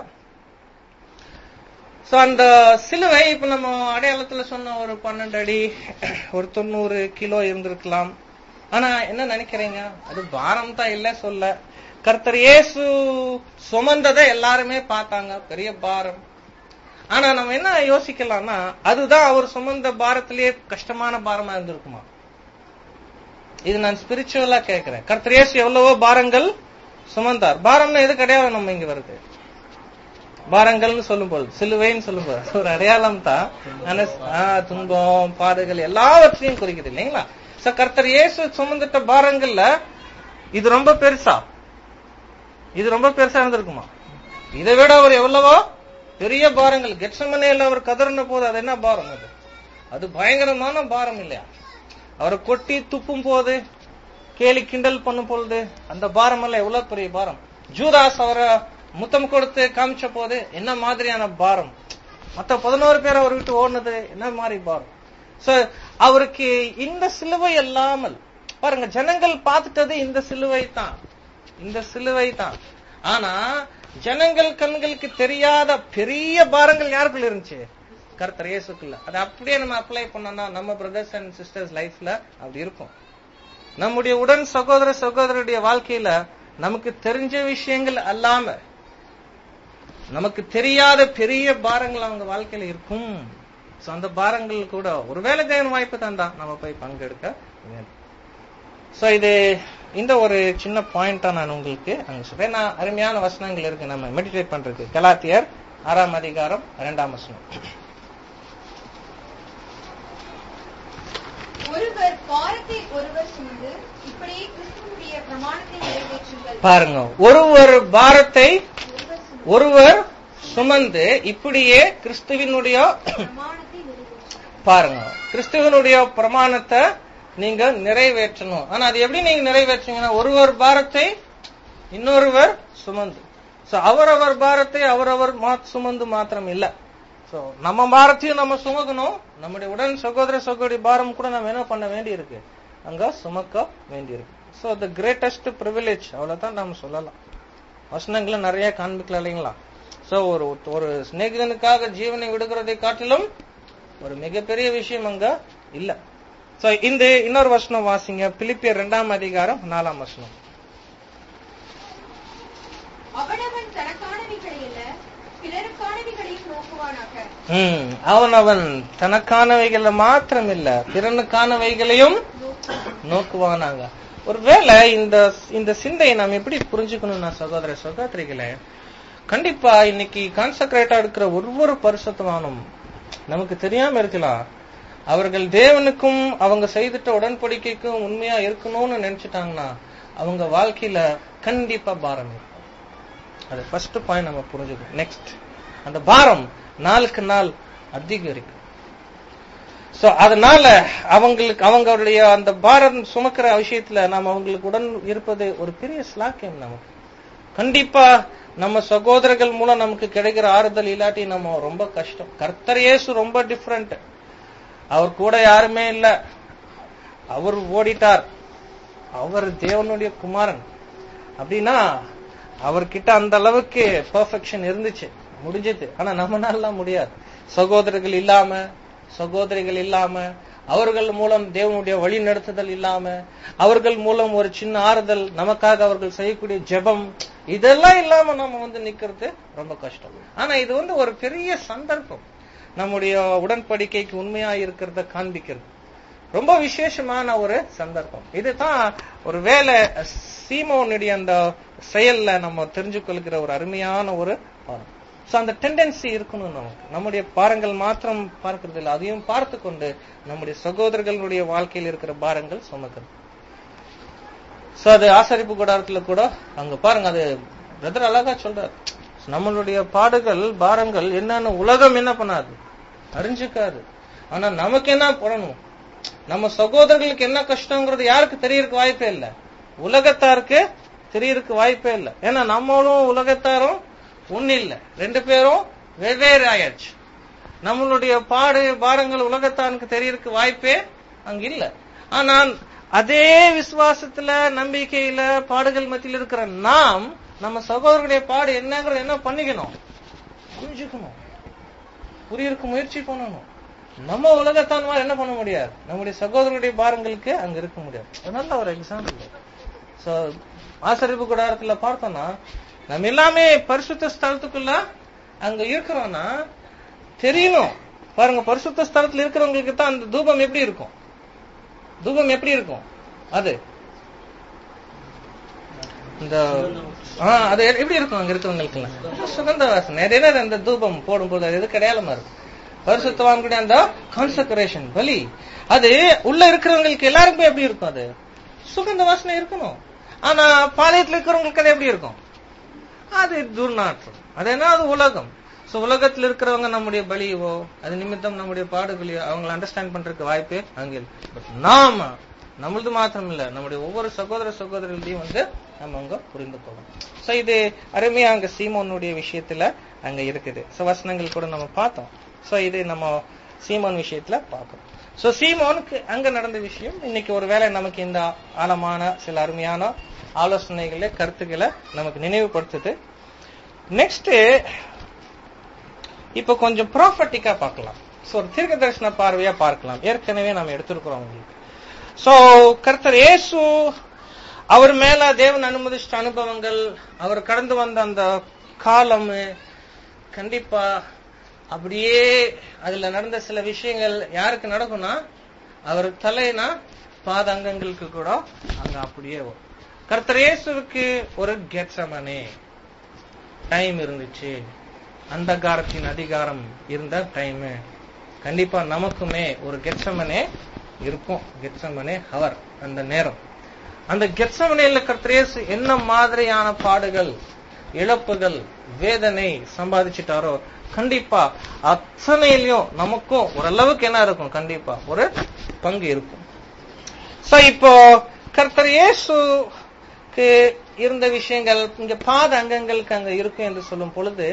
சோ அந்த சிலுவை இப்ப நம்ம அடையாளத்துல சொன்ன ஒரு பன்னெண்டு அடி ஒரு தொண்ணூறு கிலோ இருந்திருக்கலாம் ஆனா என்ன நினைக்கிறீங்க அது பாரம் தான் இல்ல சொல்ல கர்த்தர் இயேசு சுமந்ததை எல்லாருமே பார்த்தாங்க பெரிய பாரம் ஆனா நம்ம என்ன யோசிக்கலாம்னா அதுதான் அவர் சுமந்த பாரத்திலேயே கஷ்டமான பாரமா இருந்திருக்குமா இது நான் ஸ்பிரிச்சுவலா கேட்கிறேன் கர்த்தர் இயேசு எவ்வளவோ பாரங்கள் சுமந்தார் பாரம்னா எது கிடையாது நம்ம இங்க வருது பாரங்கள்னு சொல்லும்போது சிலுவைன்னு சொல்லும்போது அது ஒரு அடையாளம் தான் ஆனா, ஆ, துன்பம் பாடுகள் எல்லாவற்றையும் குறிக்குது இல்லைங்களா சோ கர்த்தர் இயேசு சுமந்துட்ட பாரங்கள்ல இது ரொம்ப பெருசா இது ரொம்ப பெருசா இருந்திருக்குமா இதை விட அவர் எவ்வளவோ பெரிய பாரங்கள் கெட்சமனையில் அவர் கதறின போது அது என்ன பாரம் அது அது பயங்கரமான பாரம் இல்லையா அவரை கொட்டி துப்பும் போது கேலி கிண்டல் பண்ணும் பொழுது அந்த பாரம் எல்லாம் எவ்வளவு பெரிய பாரம் ஜூதாஸ் அவரை முத்தம் கொடுத்து காமிச்ச போது என்ன மாதிரியான பாரம் மத்த பதினோரு பேர் அவர் விட்டு ஓடுனது என்ன மாதிரி பாரம் சோ அவருக்கு இந்த சிலுவை இல்லாமல் பாருங்க ஜனங்கள் பார்த்துட்டது இந்த சிலுவை தான் இந்த சிலுவை தான் ஆனா ஜனங்கள் கண்களுக்கு தெரியாத பெரிய பாரங்கள் யாருக்குள்ள இருந்துச்சு கர்த்தர் இயேசுக்குள்ள அது அப்படியே நம்ம அப்ளை பண்ணோம்னா நம்ம பிரதர்ஸ் அண்ட் சிஸ்டர்ஸ் லைஃப்ல அப்படி இருக்கும் நம்முடைய உடன் சகோதர சகோதரருடைய வாழ்க்கையில நமக்கு தெரிஞ்ச விஷயங்கள் அல்லாம நமக்கு தெரியாத பெரிய பாரங்கள் அவங்க வாழ்க்கையில இருக்கும் So, அந்த பாரங்கள் கூட ஒருவேளை தேவன் வாய்ப்பு தந்தா நம்ம போய் பங்கெடுக்க வேண்டும் சோ இது இந்த ஒரு சின்ன பாயிண்டா நான் உங்களுக்கு அங்க சொல்றேன் நான் அருமையான வசனங்கள் இருக்கு நம்ம மெடிடேட் பண்றதுக்கு கலாத்தியர் ஆறாம் அதிகாரம் இரண்டாம் வசனம் ஒருவர் பாரத்தை ஒருவர் சுமந்து இப்படியே கிறிஸ்துவுடைய பிரமாணத்தை நிறைவேற்றுங்கள் பாருங்க ஒருவர் பாரத்தை ஒருவர் சுமந்து ஒருவர் சுமந்து இப்படியே கிறிஸ்துவினுடைய பிரமாணத்தை நிறைவேற்றுங்கள் பாருங்க கிறிஸ்துவனுடைய பிரமாணத்தை நீங்க நிறைவேற்றணும் ஆனா அது எப்படி நீங்க நிறைவேற்றுங்கன்னா ஒருவர் பாரத்தை இன்னொருவர் சுமந்து சோ அவரவர் பாரத்தை அவரவர் மா- சுமந்து மாத்திரம் இல்ல சோ நம்ம பாரத்தையும் நம்ம சுமக்கணும் நம்முடைய உடன் சகோதர சகோதரி பாரம் கூட நம்ம என்ன பண்ண வேண்டி இருக்கு அங்க சுமக்க வேண்டி இருக்கு சோ த கிரேட்டஸ்ட் ப்ரிவிலேஜ் அவ்வளவுதான் நம்ம சொல்லலாம் வசனங்களை நிறைய காண்பிக்கலாம் இல்லைங்களா சோ ஒரு ஒரு சிநேகிதனுக்காக ஜீவனை விடுகிறதை காட்டிலும் ஒரு மிகப்பெரிய விஷயம் அங்க இல்ல சோ இந்த இன்னொரு வசனம் வாசிங்க பிலிப்பியர் இரண்டாம் அதிகாரம் நாலாம் வசனம் அவனவன் தனக்கான பிறருக்கானவைகளையும் நோக்குவானாக ம், அவன் அவன் தனக்கானவைகளை மாத்திரம் இல்ல பிறனுக்கானவைகளையும் நோக்குவானாங்க ஒருவேளை இந்த இந்த சிந்தையை நாம் எப்படி புரிஞ்சுக்கணும்னா சகோதர சகோதரிகளே கண்டிப்பா இன்னைக்கு கான்சக்ரேட்டா இருக்கிற ஒவ்வொரு பரிசுத்தவானும் நமக்கு தெரியாம இருக்கலாம் அவர்கள் தேவனுக்கும் அவங்க செய்துட்ட உடன்படிக்கைக்கும் உண்மையா இருக்கணும்னு நினைச்சிட்டாங்கன்னா அவங்க வாழ்க்கையில கண்டிப்பா பாரம் இருக்கும் அது ஃபர்ஸ்ட் பாயிண்ட் நம்ம புரிஞ்சுக்கணும் நெக்ஸ்ட் அந்த பாரம் நாளுக்கு நாள் அதிகரிக்கும் சோ அதனால அவங்களுக்கு அவங்களுடைய அந்த பாரம் சுமக்கிற விஷயத்துல நாம் அவங்களுக்கு உடன் இருப்பது ஒரு பெரிய ஸ்லாக்கியம் நமக்கு கண்டிப்பா நம்ம சகோதரர்கள் மூலம் நமக்கு கிடைக்கிற ஆறுதல் இல்லாட்டி நம்ம ரொம்ப கஷ்டம் கர்த்தர் இயேசு ரொம்ப டிஃப்ரெண்ட் அவர் கூட யாருமே இல்ல அவர் ஓடிட்டார் அவர் தேவனுடைய குமாரன் அப்படின்னா அவர்கிட்ட அந்த அளவுக்கு பெர்ஃபெக்ஷன் இருந்துச்சு முடிஞ்சது ஆனா நம்மனாலாம் முடியாது சகோதரர்கள் இல்லாம சகோதரிகள் இல்லாம அவர்கள் மூலம் தேவனுடைய வழி நடத்துதல் இல்லாம அவர்கள் மூலம் ஒரு சின்ன ஆறுதல் நமக்காக அவர்கள் செய்யக்கூடிய ஜெபம் இதெல்லாம் இல்லாம நம்ம வந்து நிக்கிறது ரொம்ப கஷ்டம் ஆனா இது வந்து ஒரு பெரிய சந்தர்ப்பம் நம்முடைய உடன்படிக்கைக்கு உண்மையா இருக்கிறத காண்பிக்கிறது ரொம்ப விசேஷமான ஒரு சந்தர்ப்பம் இதுதான் ஒரு வேலை சீமோனுடைய அந்த செயல்ல நம்ம தெரிஞ்சு கொள்கிற ஒரு அருமையான ஒரு பாடம் சோ அந்த டெண்டன்சி இருக்கணும் நமக்கு நம்முடைய பாரங்கள் மாத்திரம் பார்க்கறது இல்லை அதையும் பார்த்து கொண்டு நம்முடைய சகோதரர்களுடைய வாழ்க்கையில் இருக்கிற பாரங்கள் சுமக்கிறது சோ அது ஆசரிப்பு கூடாரத்துல கூட அங்க பாருங்க அது பிரதர் அழகா சொல்றாரு நம்மளுடைய பாடுகள் பாரங்கள் என்னன்னு உலகம் என்ன பண்ணாது அறிஞ்சுக்காது ஆனா நமக்கு என்ன பண்ணணும் நம்ம சகோதரர்களுக்கு என்ன கஷ்டங்கிறது யாருக்கு தெரியறதுக்கு வாய்ப்பே இல்ல உலகத்தாருக்கு தெரியறதுக்கு வாய்ப்பே இல்ல ஏன்னா நம்மளும் உலகத்தாரும் ஒண்ணு இல்ல ரெண்டு பேரும் வெவ்வேறு ஆயாச்சு நம்மளுடைய பாடு பாரங்கள் உலகத்தாருக்கு தெரியறதுக்கு வாய்ப்பே அங்க இல்ல ஆனா அதே விசுவாசத்துல நம்பிக்கையில பாடுகள் மத்தியில் இருக்கிற நாம் நம்ம சகோதரருடைய பாடு என்னங்கிறது என்ன பண்ணிக்கணும் புரிஞ்சுக்கணும் புரியறதுக்கு முயற்சி பண்ணணும் நம்ம உலகத்தான் மாதிரி என்ன பண்ண முடியாது நம்முடைய சகோதரருடைய பாரங்களுக்கு அங்க இருக்க முடியாது அது நல்ல ஒரு எக்ஸாம்பிள் சோ ஆசரிப்பு கூடாரத்துல பார்த்தோம்னா நம்ம எல்லாமே பரிசுத்த ஸ்தலத்துக்குள்ள அங்க இருக்கிறோம்னா தெரியணும் பாருங்க பரிசுத்த ஸ்தலத்துல இருக்கிறவங்களுக்கு தான் அந்த தூபம் எப்படி இருக்கும் தூபம் எப்படி இருக்கும் அது இந்த ஆ, அது எப்படி இருக்கும் அங்க இருக்கிறவங்களுக்கு சுகந்த வாசனை அது என்னது அந்த தூபம் போடும்போது அது எது கிடையாளமா இருக்கும் பரிசுத்தவான் கூட அந்த கான்சக்ரேஷன் பலி அது உள்ள இருக்கிறவங்களுக்கு எல்லாருக்குமே எப்படி இருக்கும் அது சுகந்த வாசனை இருக்கணும் ஆனா பாளையத்துல இருக்கிறவங்களுக்கு அது எப்படி இருக்கும் அது துர்நாற்றம் அது என்ன அது உலகம் சோ உலகத்துல இருக்கிறவங்க நம்முடைய பலியவோ அது நிமித்தம் நம்முடைய பாடுகளையோ அவங்களை அண்டர்ஸ்டாண்ட் பண்றதுக்கு வாய்ப்பே அங்க இல்லை பட் நாம நம்மளது மாத்திரம் இல்ல நம்முடைய ஒவ்வொரு சகோதர சகோதரர்களையும் வந்து நம்ம அங்க புரிந்து கொள்ளணும் சோ இது அருமையா அங்க சீமோனுடைய விஷயத்துல அங்க இருக்குது சோ வசனங்கள் கூட நம்ம பார்த்தோம் சோ இது நம்ம சீமோன் விஷயத்துல பார்க்கணும் சோ சீமோனுக்கு அங்க நடந்த விஷயம் இன்னைக்கு ஒருவேளை நமக்கு இந்த ஆழமான சில அருமையான ஆலோசனைகளை கருத்துக்களை நமக்கு நினைவுபடுத்துது நெக்ஸ்ட் இப்ப கொஞ்சம் ப்ராஃபட்டிக்கா பார்க்கலாம் சோ ஒரு தீர்க்க தரிசன பார்வையா பார்க்கலாம் ஏற்கனவே நம்ம எடுத்திருக்கிறோம் உங்களுக்கு சோ கர்த்தர் இயேசு அவர் மேல தேவன் அனுமதிச்சிட்ட அனுபவங்கள் அவர் கடந்து வந்த அந்த காலம் கண்டிப்பா அப்படியே அதுல நடந்த சில விஷயங்கள் யாருக்கு நடக்கும்னா அவர் தலைனா பாதங்கங்களுக்கு கூட அங்க அப்படியே வரும் கர்த்தர் இயேசுவுக்கு ஒரு கெட்சமனே டைம் இருந்துச்சு அந்தகாரத்தின் அதிகாரம் இருந்த டைம் கண்டிப்பா நமக்குமே ஒரு கெட்சமனே இருக்கும் கெட்சமனே அவர் அந்த நேரம் அந்த கெட்சமனையில கர்த்தரேசு என்ன மாதிரியான பாடுகள் இழப்புகள் வேதனை சம்பாதிச்சிட்டாரோ கண்டிப்பா அத்தனையிலையும் நமக்கும் ஓரளவுக்கு என்ன இருக்கும் கண்டிப்பா ஒரு பங்கு இருக்கும் சோ இப்போ கர்த்தர் இயேசுக்கு இருந்த விஷயங்கள் இங்க பாத அங்கங்களுக்கு அங்க இருக்கும் என்று சொல்லும் பொழுது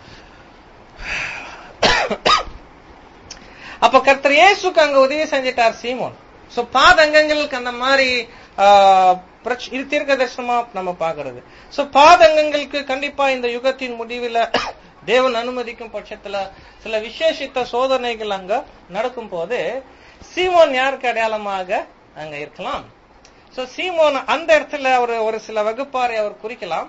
அப்ப கர்த்தர் இயேசுக்கு அங்க உதவி செஞ்சிட்டார் சீமோன் சோ பாதங்கங்களுக்கு அந்த மாதிரி ஆஹ், பிரச்ச- இது தீர்க்க தரிசனமா நம்ம பாக்குறது சோ பாதங்கங்களுக்கு கண்டிப்பா இந்த யுகத்தின் முடிவுல தேவன் அனுமதிக்கும் பட்சத்துல சில விசேஷித்த சோதனைகள் அங்க நடக்கும் போது சீமோன் யாருக்கு அடையாளமாக அங்க இருக்கலாம் சோ சீமோன் அந்த இடத்துல அவர் ஒரு சில வகுப்பாரை அவர் குறிக்கலாம்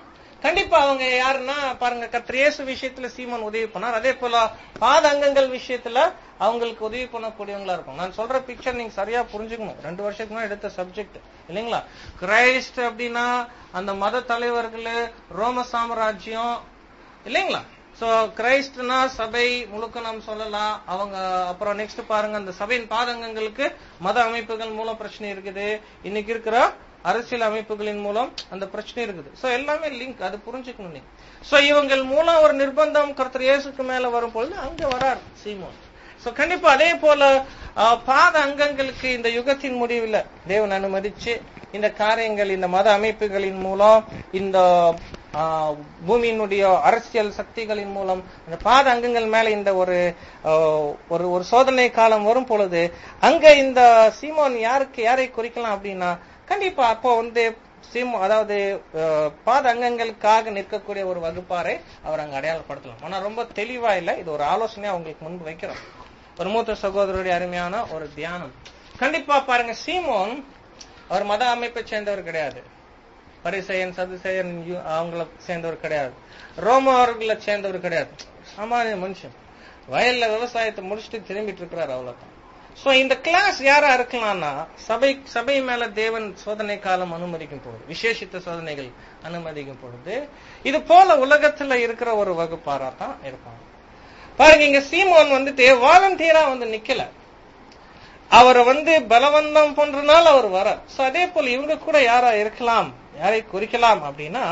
கண்டிப்பா அவங்க யாருன்னா பாருங்க கர்த்தர் இயேசு விஷயத்துல சீமோன் உதவி பண்ணார் அதே போல பாத அங்கங்கள் விஷயத்துல அவங்களுக்கு உதவி பண்ணக்கூடியவங்களா இருக்கும் நான் சொல்ற பிக்சர் நீங்க சரியா புரிஞ்சுக்கணும் ரெண்டு வருஷத்துக்கு முன்னாடி எடுத்த சப்ஜெக்ட் இல்லைங்களா கிரைஸ்ட் அப்படின்னா அந்த மத தலைவர்கள் ரோம சாம்ராஜ்யம் இல்லைங்களா சோ கிரைஸ்ட்னா சபை முழுக்க நாம் சொல்லலாம் அவங்க அப்புறம் நெக்ஸ்ட் பாருங்க அந்த சபையின் பாதங்கங்களுக்கு மத அமைப்புகள் மூலம் பிரச்சனை இருக்குது இன்னைக்கு இருக்கிற அரசியல் அமைப்புகளின் மூலம் அந்த பிரச்சனை இருக்குது சோ எல்லாமே லிங்க் அது புரிஞ்சுக்கணும் நீங்க சோ இவங்கள் மூலம் ஒரு நிர்பந்தம் கர்த்தர் இயேசுக்கு மேல வரும் பொழுது அங்க வரார் சீமோன் சோ கண்டிப்பா அதே போல அஹ், பாத அங்கங்களுக்கு இந்த யுகத்தின் முடிவில் தேவன் அனுமதிச்சு இந்த காரியங்கள் இந்த மத அமைப்புகளின் மூலம் இந்த ஆஹ், பூமியினுடைய அரசியல் சக்திகளின் மூலம் அந்த பாத அங்கங்கள் மேல இந்த ஒரு ஆஹ், ஒரு ஒரு சோதனை காலம் வரும் பொழுது அங்க இந்த சீமோன் யாருக்கு யாரை குறிக்கலாம் அப்படின்னா கண்டிப்பா அப்போ வந்து சீமோ அதாவது ஆஹ், பாத அங்கங்களுக்காக நிற்கக்கூடிய ஒரு வகுப்பாரை அவர் அங்க அடையாளப்படுத்தலாம் ஆனா ரொம்ப தெளிவா இல்ல இது ஒரு ஆலோசனையா உங்களுக்கு முன்பு வைக்கிறோம் ஒரு மூத்த சகோதரருடைய அருமையான ஒரு தியானம் கண்டிப்பா பாருங்க சீமோன் அவர் மத அமைப்பை சேர்ந்தவர் கிடையாது பரிசெயன் சதுசெயன் யு- அவங்கள சேர்ந்தவர் கிடையாது ரோமர்களை சேர்ந்தவர் கிடையாது சாமானிய மனுஷன் வயல்ல விவசாயத்தை முடிச்சுட்டு திரும்பிட்டு இருக்கிறார் அவ்வளவுதான் சோ இந்த கிளாஸ் யாரா இருக்கலாம்னா சபை சபை மேல தேவன் சோதனை காலம் அனுமதிக்கும் பொழுது விசேஷித்த சோதனைகள் அனுமதிக்கும் பொழுது இது போல உலகத்துல இருக்கிற ஒரு வகுப்பாரா தான் இருப்பாங்க பாருங்க இங்க சீமோன் வந்துட்டு வாலண்டியரா வந்து நிக்கல அவரை வந்து பலவந்தம் பண்றதுனால அவர் வர சோ அதே போல இவங்க கூட யாரா இருக்கலாம் யாரை குறிக்கலாம் அப்படின்னா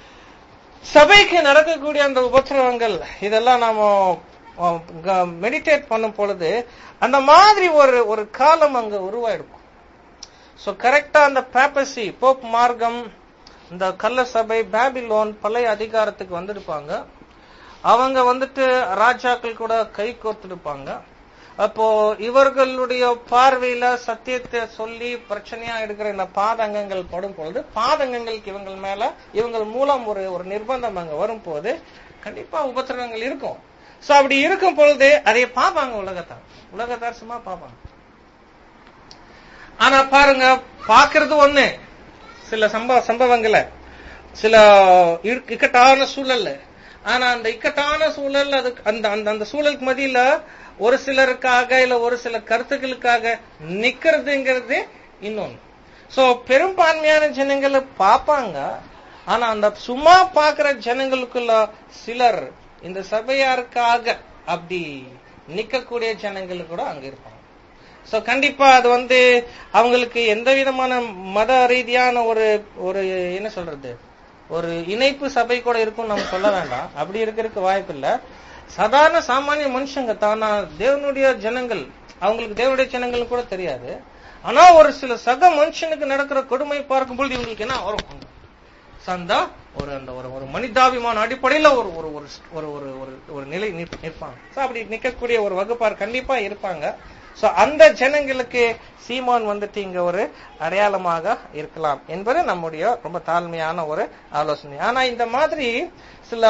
சபைக்கு நடக்கக்கூடிய அந்த உபத்திரவங்கள் இதெல்லாம் நாம மெடிடேட் பண்ணும் பொழுது அந்த மாதிரி ஒரு ஒரு காலம் அங்க உருவாயிருக்கும் சோ கரெக்டா அந்த பேப்பசி போப் மார்க்கம் இந்த கள்ள சபை பேபிலோன் பழைய அதிகாரத்துக்கு வந்திருப்பாங்க அவங்க வந்துட்டு ராஜாக்கள் கூட கை கோர்த்திருப்பாங்க அப்போ இவர்களுடைய பார்வையில சத்தியத்தை சொல்லி பிரச்சனையா எடுக்கிற இந்த பாதங்கங்கள் படும் பொழுது பாதங்கங்களுக்கு இவங்க மேல இவங்க மூலம் ஒரு ஒரு நிர்பந்தம் அங்க வரும்போது கண்டிப்பா உபத்திரவங்கள் இருக்கும் சோ அப்படி இருக்கும் பொழுது அதை பார்ப்பாங்க உலகத்தார் உலகத்தார் சும்மா பார்ப்பாங்க ஆனா பாருங்க பாக்குறது ஒண்ணு சில சம்பவ சம்பவங்களை சில இரு- இக்கட்டான சூழல்ல ஆனா அந்த இக்கட்டான சூழல் அது அந்த அந்த அந்த சூழலுக்கு மத்தியில ஒரு சிலருக்காக இல்ல ஒரு சில கருத்துக்களுக்காக நிக்கிறதுங்கிறது இன்னொன்னு சோ பெரும்பான்மையான ஜனங்களை பார்ப்பாங்க ஆனா அந்த சும்மா பாக்குற ஜனங்களுக்குள்ள சிலர் இந்த சபையாருக்காக அப்படி நிக்கக்கூடிய ஜனங்கள் கூட அங்க இருப்பாங்க சோ கண்டிப்பா அது வந்து அவங்களுக்கு எந்த விதமான மத ரீதியான ஒரு ஒரு என்ன சொல்றது ஒரு இணைப்பு சபை கூட இருக்கும்னு நம்ம சொல்ல வேண்டாம் அப்படி இருக்கிறதுக்கு வாய்ப்பு இல்ல சாதாரண சாமானிய மனுஷங்க தானா தேவனுடைய ஜனங்கள் அவங்களுக்கு தேவனுடைய ஜனங்கள் கூட தெரியாது ஆனா ஒரு சில சக மனுஷனுக்கு நடக்கிற கொடுமை பார்க்கும்போது இவங்களுக்கு என்ன வரும் சந்தா ஒரு அந்த ஒரு ஒரு மனிதாபிமான அடிப்படையில ஒரு ஒரு ஒரு ஒரு ஒரு ஒரு ஒரு நிலை நிற்ப- நிற்பாங்க சோ அப்படி நிக்கக்கூடிய ஒரு வகுப்பார் கண்டிப்பா இருப்பாங்க சோ அந்த ஜனங்களுக்கு சீமான் வந்துட்டு இங்க ஒரு அடையாளமாக இருக்கலாம் என்பது நம்முடைய ரொம்ப தாழ்மையான ஒரு ஆலோசனை ஆனா இந்த மாதிரி சில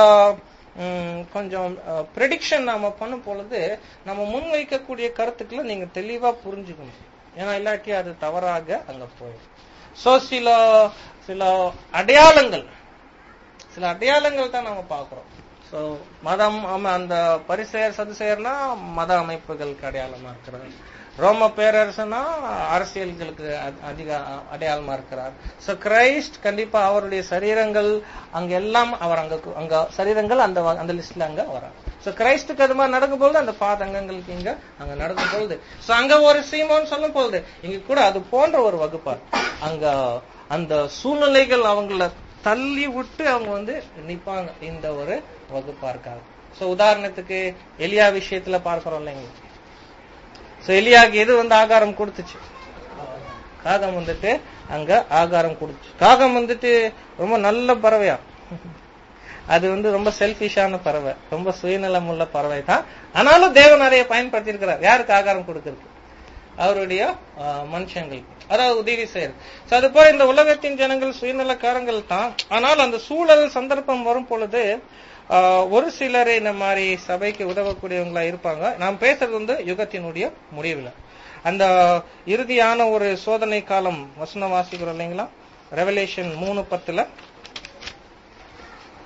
ம், கொஞ்சம் ப்ரெடிக்ஷன் நாம பண்ணும் பொழுது நம்ம முன்வைக்கக்கூடிய கருத்துக்களை நீங்க தெளிவா புரிஞ்சுக்கணும் ஏன்னா இல்லாட்டி அது தவறாக அங்க போயிடும் சோ சில சில அடையாளங்கள் சில அடையாளங்கள் தான் நம்ம பார்க்கிறோம் சோ மதம் ஆமா அந்த பரிசெயர் சதுசெயர்னா மத அமைப்புகளுக்கு அடையாளமா இருக்கிறது ரோம பேரரசுனா அரசியல்களுக்கு அ- அதிக அ- அடையாளமா இருக்கிறார் சோ கிரைஸ்ட் கண்டிப்பா அவருடைய சரீரங்கள் அங்க எல்லாம் அவர் அங்க கு- அங்க சரீரங்கள் அந்த வ- அந்த லிஸ்ட்ல அங்க வரார் சோ கிரைஸ்டுக்கு அது மாதிரி நடக்கும் பொழுது அந்த பாதங்கங்களுக்கு இங்க அங்க நடக்கும் பொழுது சோ அங்க ஒரு சீமோன்னு சொல்லும் பொழுது இங்க கூட அது போன்ற ஒரு வகுப்பார் அங்க அந்த சூழ்நிலைகள் அவங்கள தள்ளி விட்டு அவங்க வந்து நிப்பாங்க இந்த ஒரு வகுப்பாருக்காக சோ உதாரணத்துக்கு எலியா விஷயத்துல பார்க்கிறோம் இல்லைங்க சோ எலியாக்கு எது வந்து ஆகாரம் கொடுத்துச்சு காகம் வந்துட்டு அங்க ஆகாரம் கொடுத்துச்சு காகம் வந்துட்டு ரொம்ப நல்ல பறவையா அது வந்து ரொம்ப செல்பிஷான பறவை ரொம்ப சுயநலம் உள்ள பறவை தான் ஆனாலும் தேவன் நிறைய பயன்படுத்தி இருக்கிறார் யாருக்கு ஆகாரம் கொடுக்கறதுக்கு அவருடைய ஆஹ், மனுஷங்களுக்கு அதாவது உதவி செய்யறது So, அது போல இந்த உலகத்தின் ஜனங்கள் சுயநலக்காரங்கள் தான் ஆனால் அந்த சூழல் சந்தர்ப்பம் வரும் பொழுது ஆஹ், ஒரு சிலர் இந்த மாதிரி சபைக்கு உதவக்கூடியவங்களா இருப்பாங்க நாம் பேசுறது வந்து யுகத்தினுடைய முடிவுல அந்த இறுதியான ஒரு சோதனை காலம் வசனம் வாசிக்கிறோம் இல்லைங்களா ரெவலேஷன் மூணு பத்துல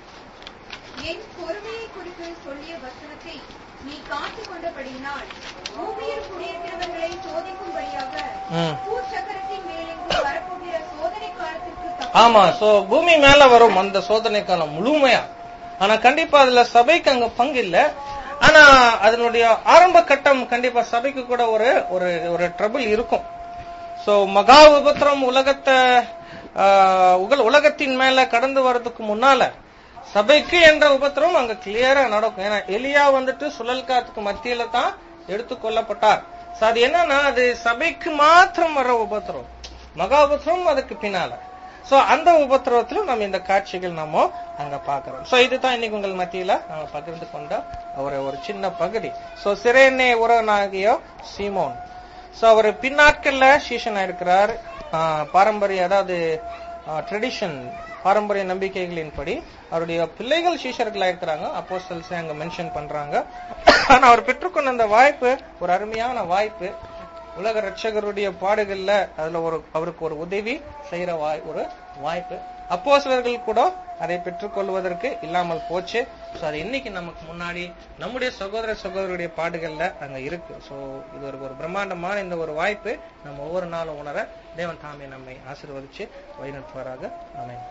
நீ காத்துக் கொண்டபடியினால் பூமியில் குடியிருக்கிறவர்களை சோதிக்கும்படியாக ம். பூச்சக்கரத்தின் மேலிருந்து வரப்போகிற சோதனை காலத்திற்கு தக்க- ஆமா சோ பூமி மேல வரும் அந்த சோதனை காலம் முழுமையா ஆனா கண்டிப்பா அதுல சபைக்கு அங்க பங்கு இல்ல ஆனா அதனுடைய ஆரம்ப கட்டம் கண்டிப்பா சபைக்கு கூட ஒரு ஒரு ஒரு ட்ரபிள் இருக்கும் சோ மகா உபத்திரம் உலகத்தை ஆஹ், உகல்- உலகத்தின் மேல கடந்து வர்றதுக்கு முன்னால சபைக்கு என்ற உபத்திரம் அங்க கிளியரா நடக்கும் ஏன்னா எலியா வந்துட்டு சுழல் காத்துக்கு மத்தியில தான் எடுத்துக் கொள்ளப்பட்டார் So அது என்னன்னா அது சபைக்கு மாத்திரம் வர்ற உபத்திரம் மகா உபத்திரம் அதுக்கு பின்னால சோ அந்த உபத்திரவத்திலும் நம்ம இந்த காட்சிகள் நம்ம அங்க பாக்குறோம் சோ இதுதான் இன்னைக்கு உங்கள் மத்தியில நம்ம பகிர்ந்து கொண்ட ஒரு ஒரு சின்ன பகுதி சோ சிறேனே உறவனாகிய சீமோன் சோ அவர் பின்னாட்கள்ல சீஷனா இருக்கிறார் ஆஹ் பாரம்பரிய அதாவது ட்ரெடிஷன் பாரம்பரிய நம்பிக்கைகளின்படி அவருடைய பிள்ளைகள் சீஷர்களா இருக்கிறாங்க அப்போஸ்தல்ஸ் அங்க மென்ஷன் பண்றாங்க ஆனா அவர் பெற்றுக்கொண்ட அந்த வாய்ப்பு ஒரு அருமையான வாய்ப்பு உலக ரட்சகருடைய பாடுகள்ல அதுல ஒரு அவருக்கு ஒரு உதவி செய்யற வாய் ஒரு வாய்ப்பு அப்போஸ்தலர்கள் கூட அதை பெற்றுக்கொள்வதற்கு இல்லாமல் போச்சு சோ அது இன்னைக்கு நமக்கு முன்னாடி நம்முடைய சகோதர சகோதரருடைய பாடுகள்ல அங்க இருக்கு சோ இது ஒரு ஒரு பிரம்மாண்டமான இந்த ஒரு வாய்ப்பு நம்ம ஒவ்வொரு நாளும் உணர தேவன் தாமே நம்மை ஆசீர்வதிச்சு வழிநடத்துவாராக ஆமென்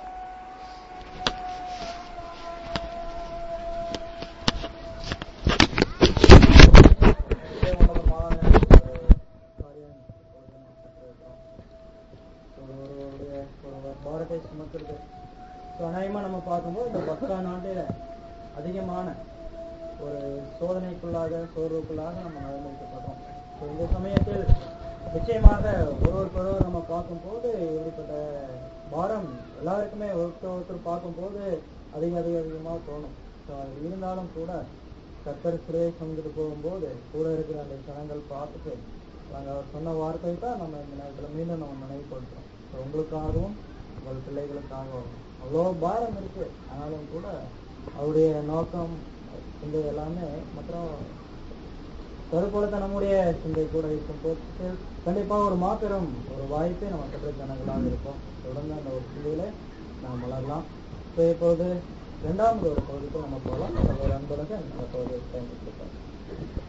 உன்னதமான ஒரு காரியம் இப்பொழுது நாம் கற்றிருக்கிறோம். ஒருவருடைய ஒரு பாரத்தை சுமக்கிறது ஸோ அநேகமாக நம்ம பார்க்கும்போது இந்த பக்கா நாட்டில் அதிகமான ஒரு சோதனைக்குள்ளாக சோர்வுக்குள்ளாக நம்ம நடந்திருக்கப்படுறோம் ஸோ இந்த சமயத்தில் நிச்சயமாக ஒருவருக்கொருவர் நம்ம பார்க்கும்போது இப்படிப்பட்ட பாரம் எல்லாருக்குமே ஒருத்தர் ஒருத்தர் பார்க்கும்போது அதிக அதிக அதிகமாக தோணும் ஸோ அது இருந்தாலும் கூட கத்தர் சிறையை சுமந்துட்டு போகும்போது கூட இருக்கிற அந்த ஜனங்கள் பார்த்துட்டு நாங்கள் அவர் சொன்ன வார்த்தை தான் நம்ம இந்த நேரத்தில் மீண்டும் நம்ம நினைவுபடுத்துறோம் ஸோ உங்களுக்காகவும் உங்கள் பிள்ளைகளுக்காகவும் அவ்வளோ பாரம் இருக்கு ஆனாலும் கூட அவருடைய நோக்கம் சிந்தை எல்லாமே மற்றும் தற்பொழுது நம்முடைய சிந்தை கூட இருக்கும் போது கண்டிப்பா ஒரு மாபெரும் ஒரு வாய்ப்பை நம்ம கற்ற ஜனங்களாக இருக்கும் தொடர்ந்து அந்த ஒரு சிந்தையில நாம் வளரலாம் ஸோ இப்போது இரண்டாவது ஒரு பகுதிக்கு நம்ம போகலாம் ஒரு அன்பழகன் அந்த பகுதியை பயன்படுத்திருக்கோம்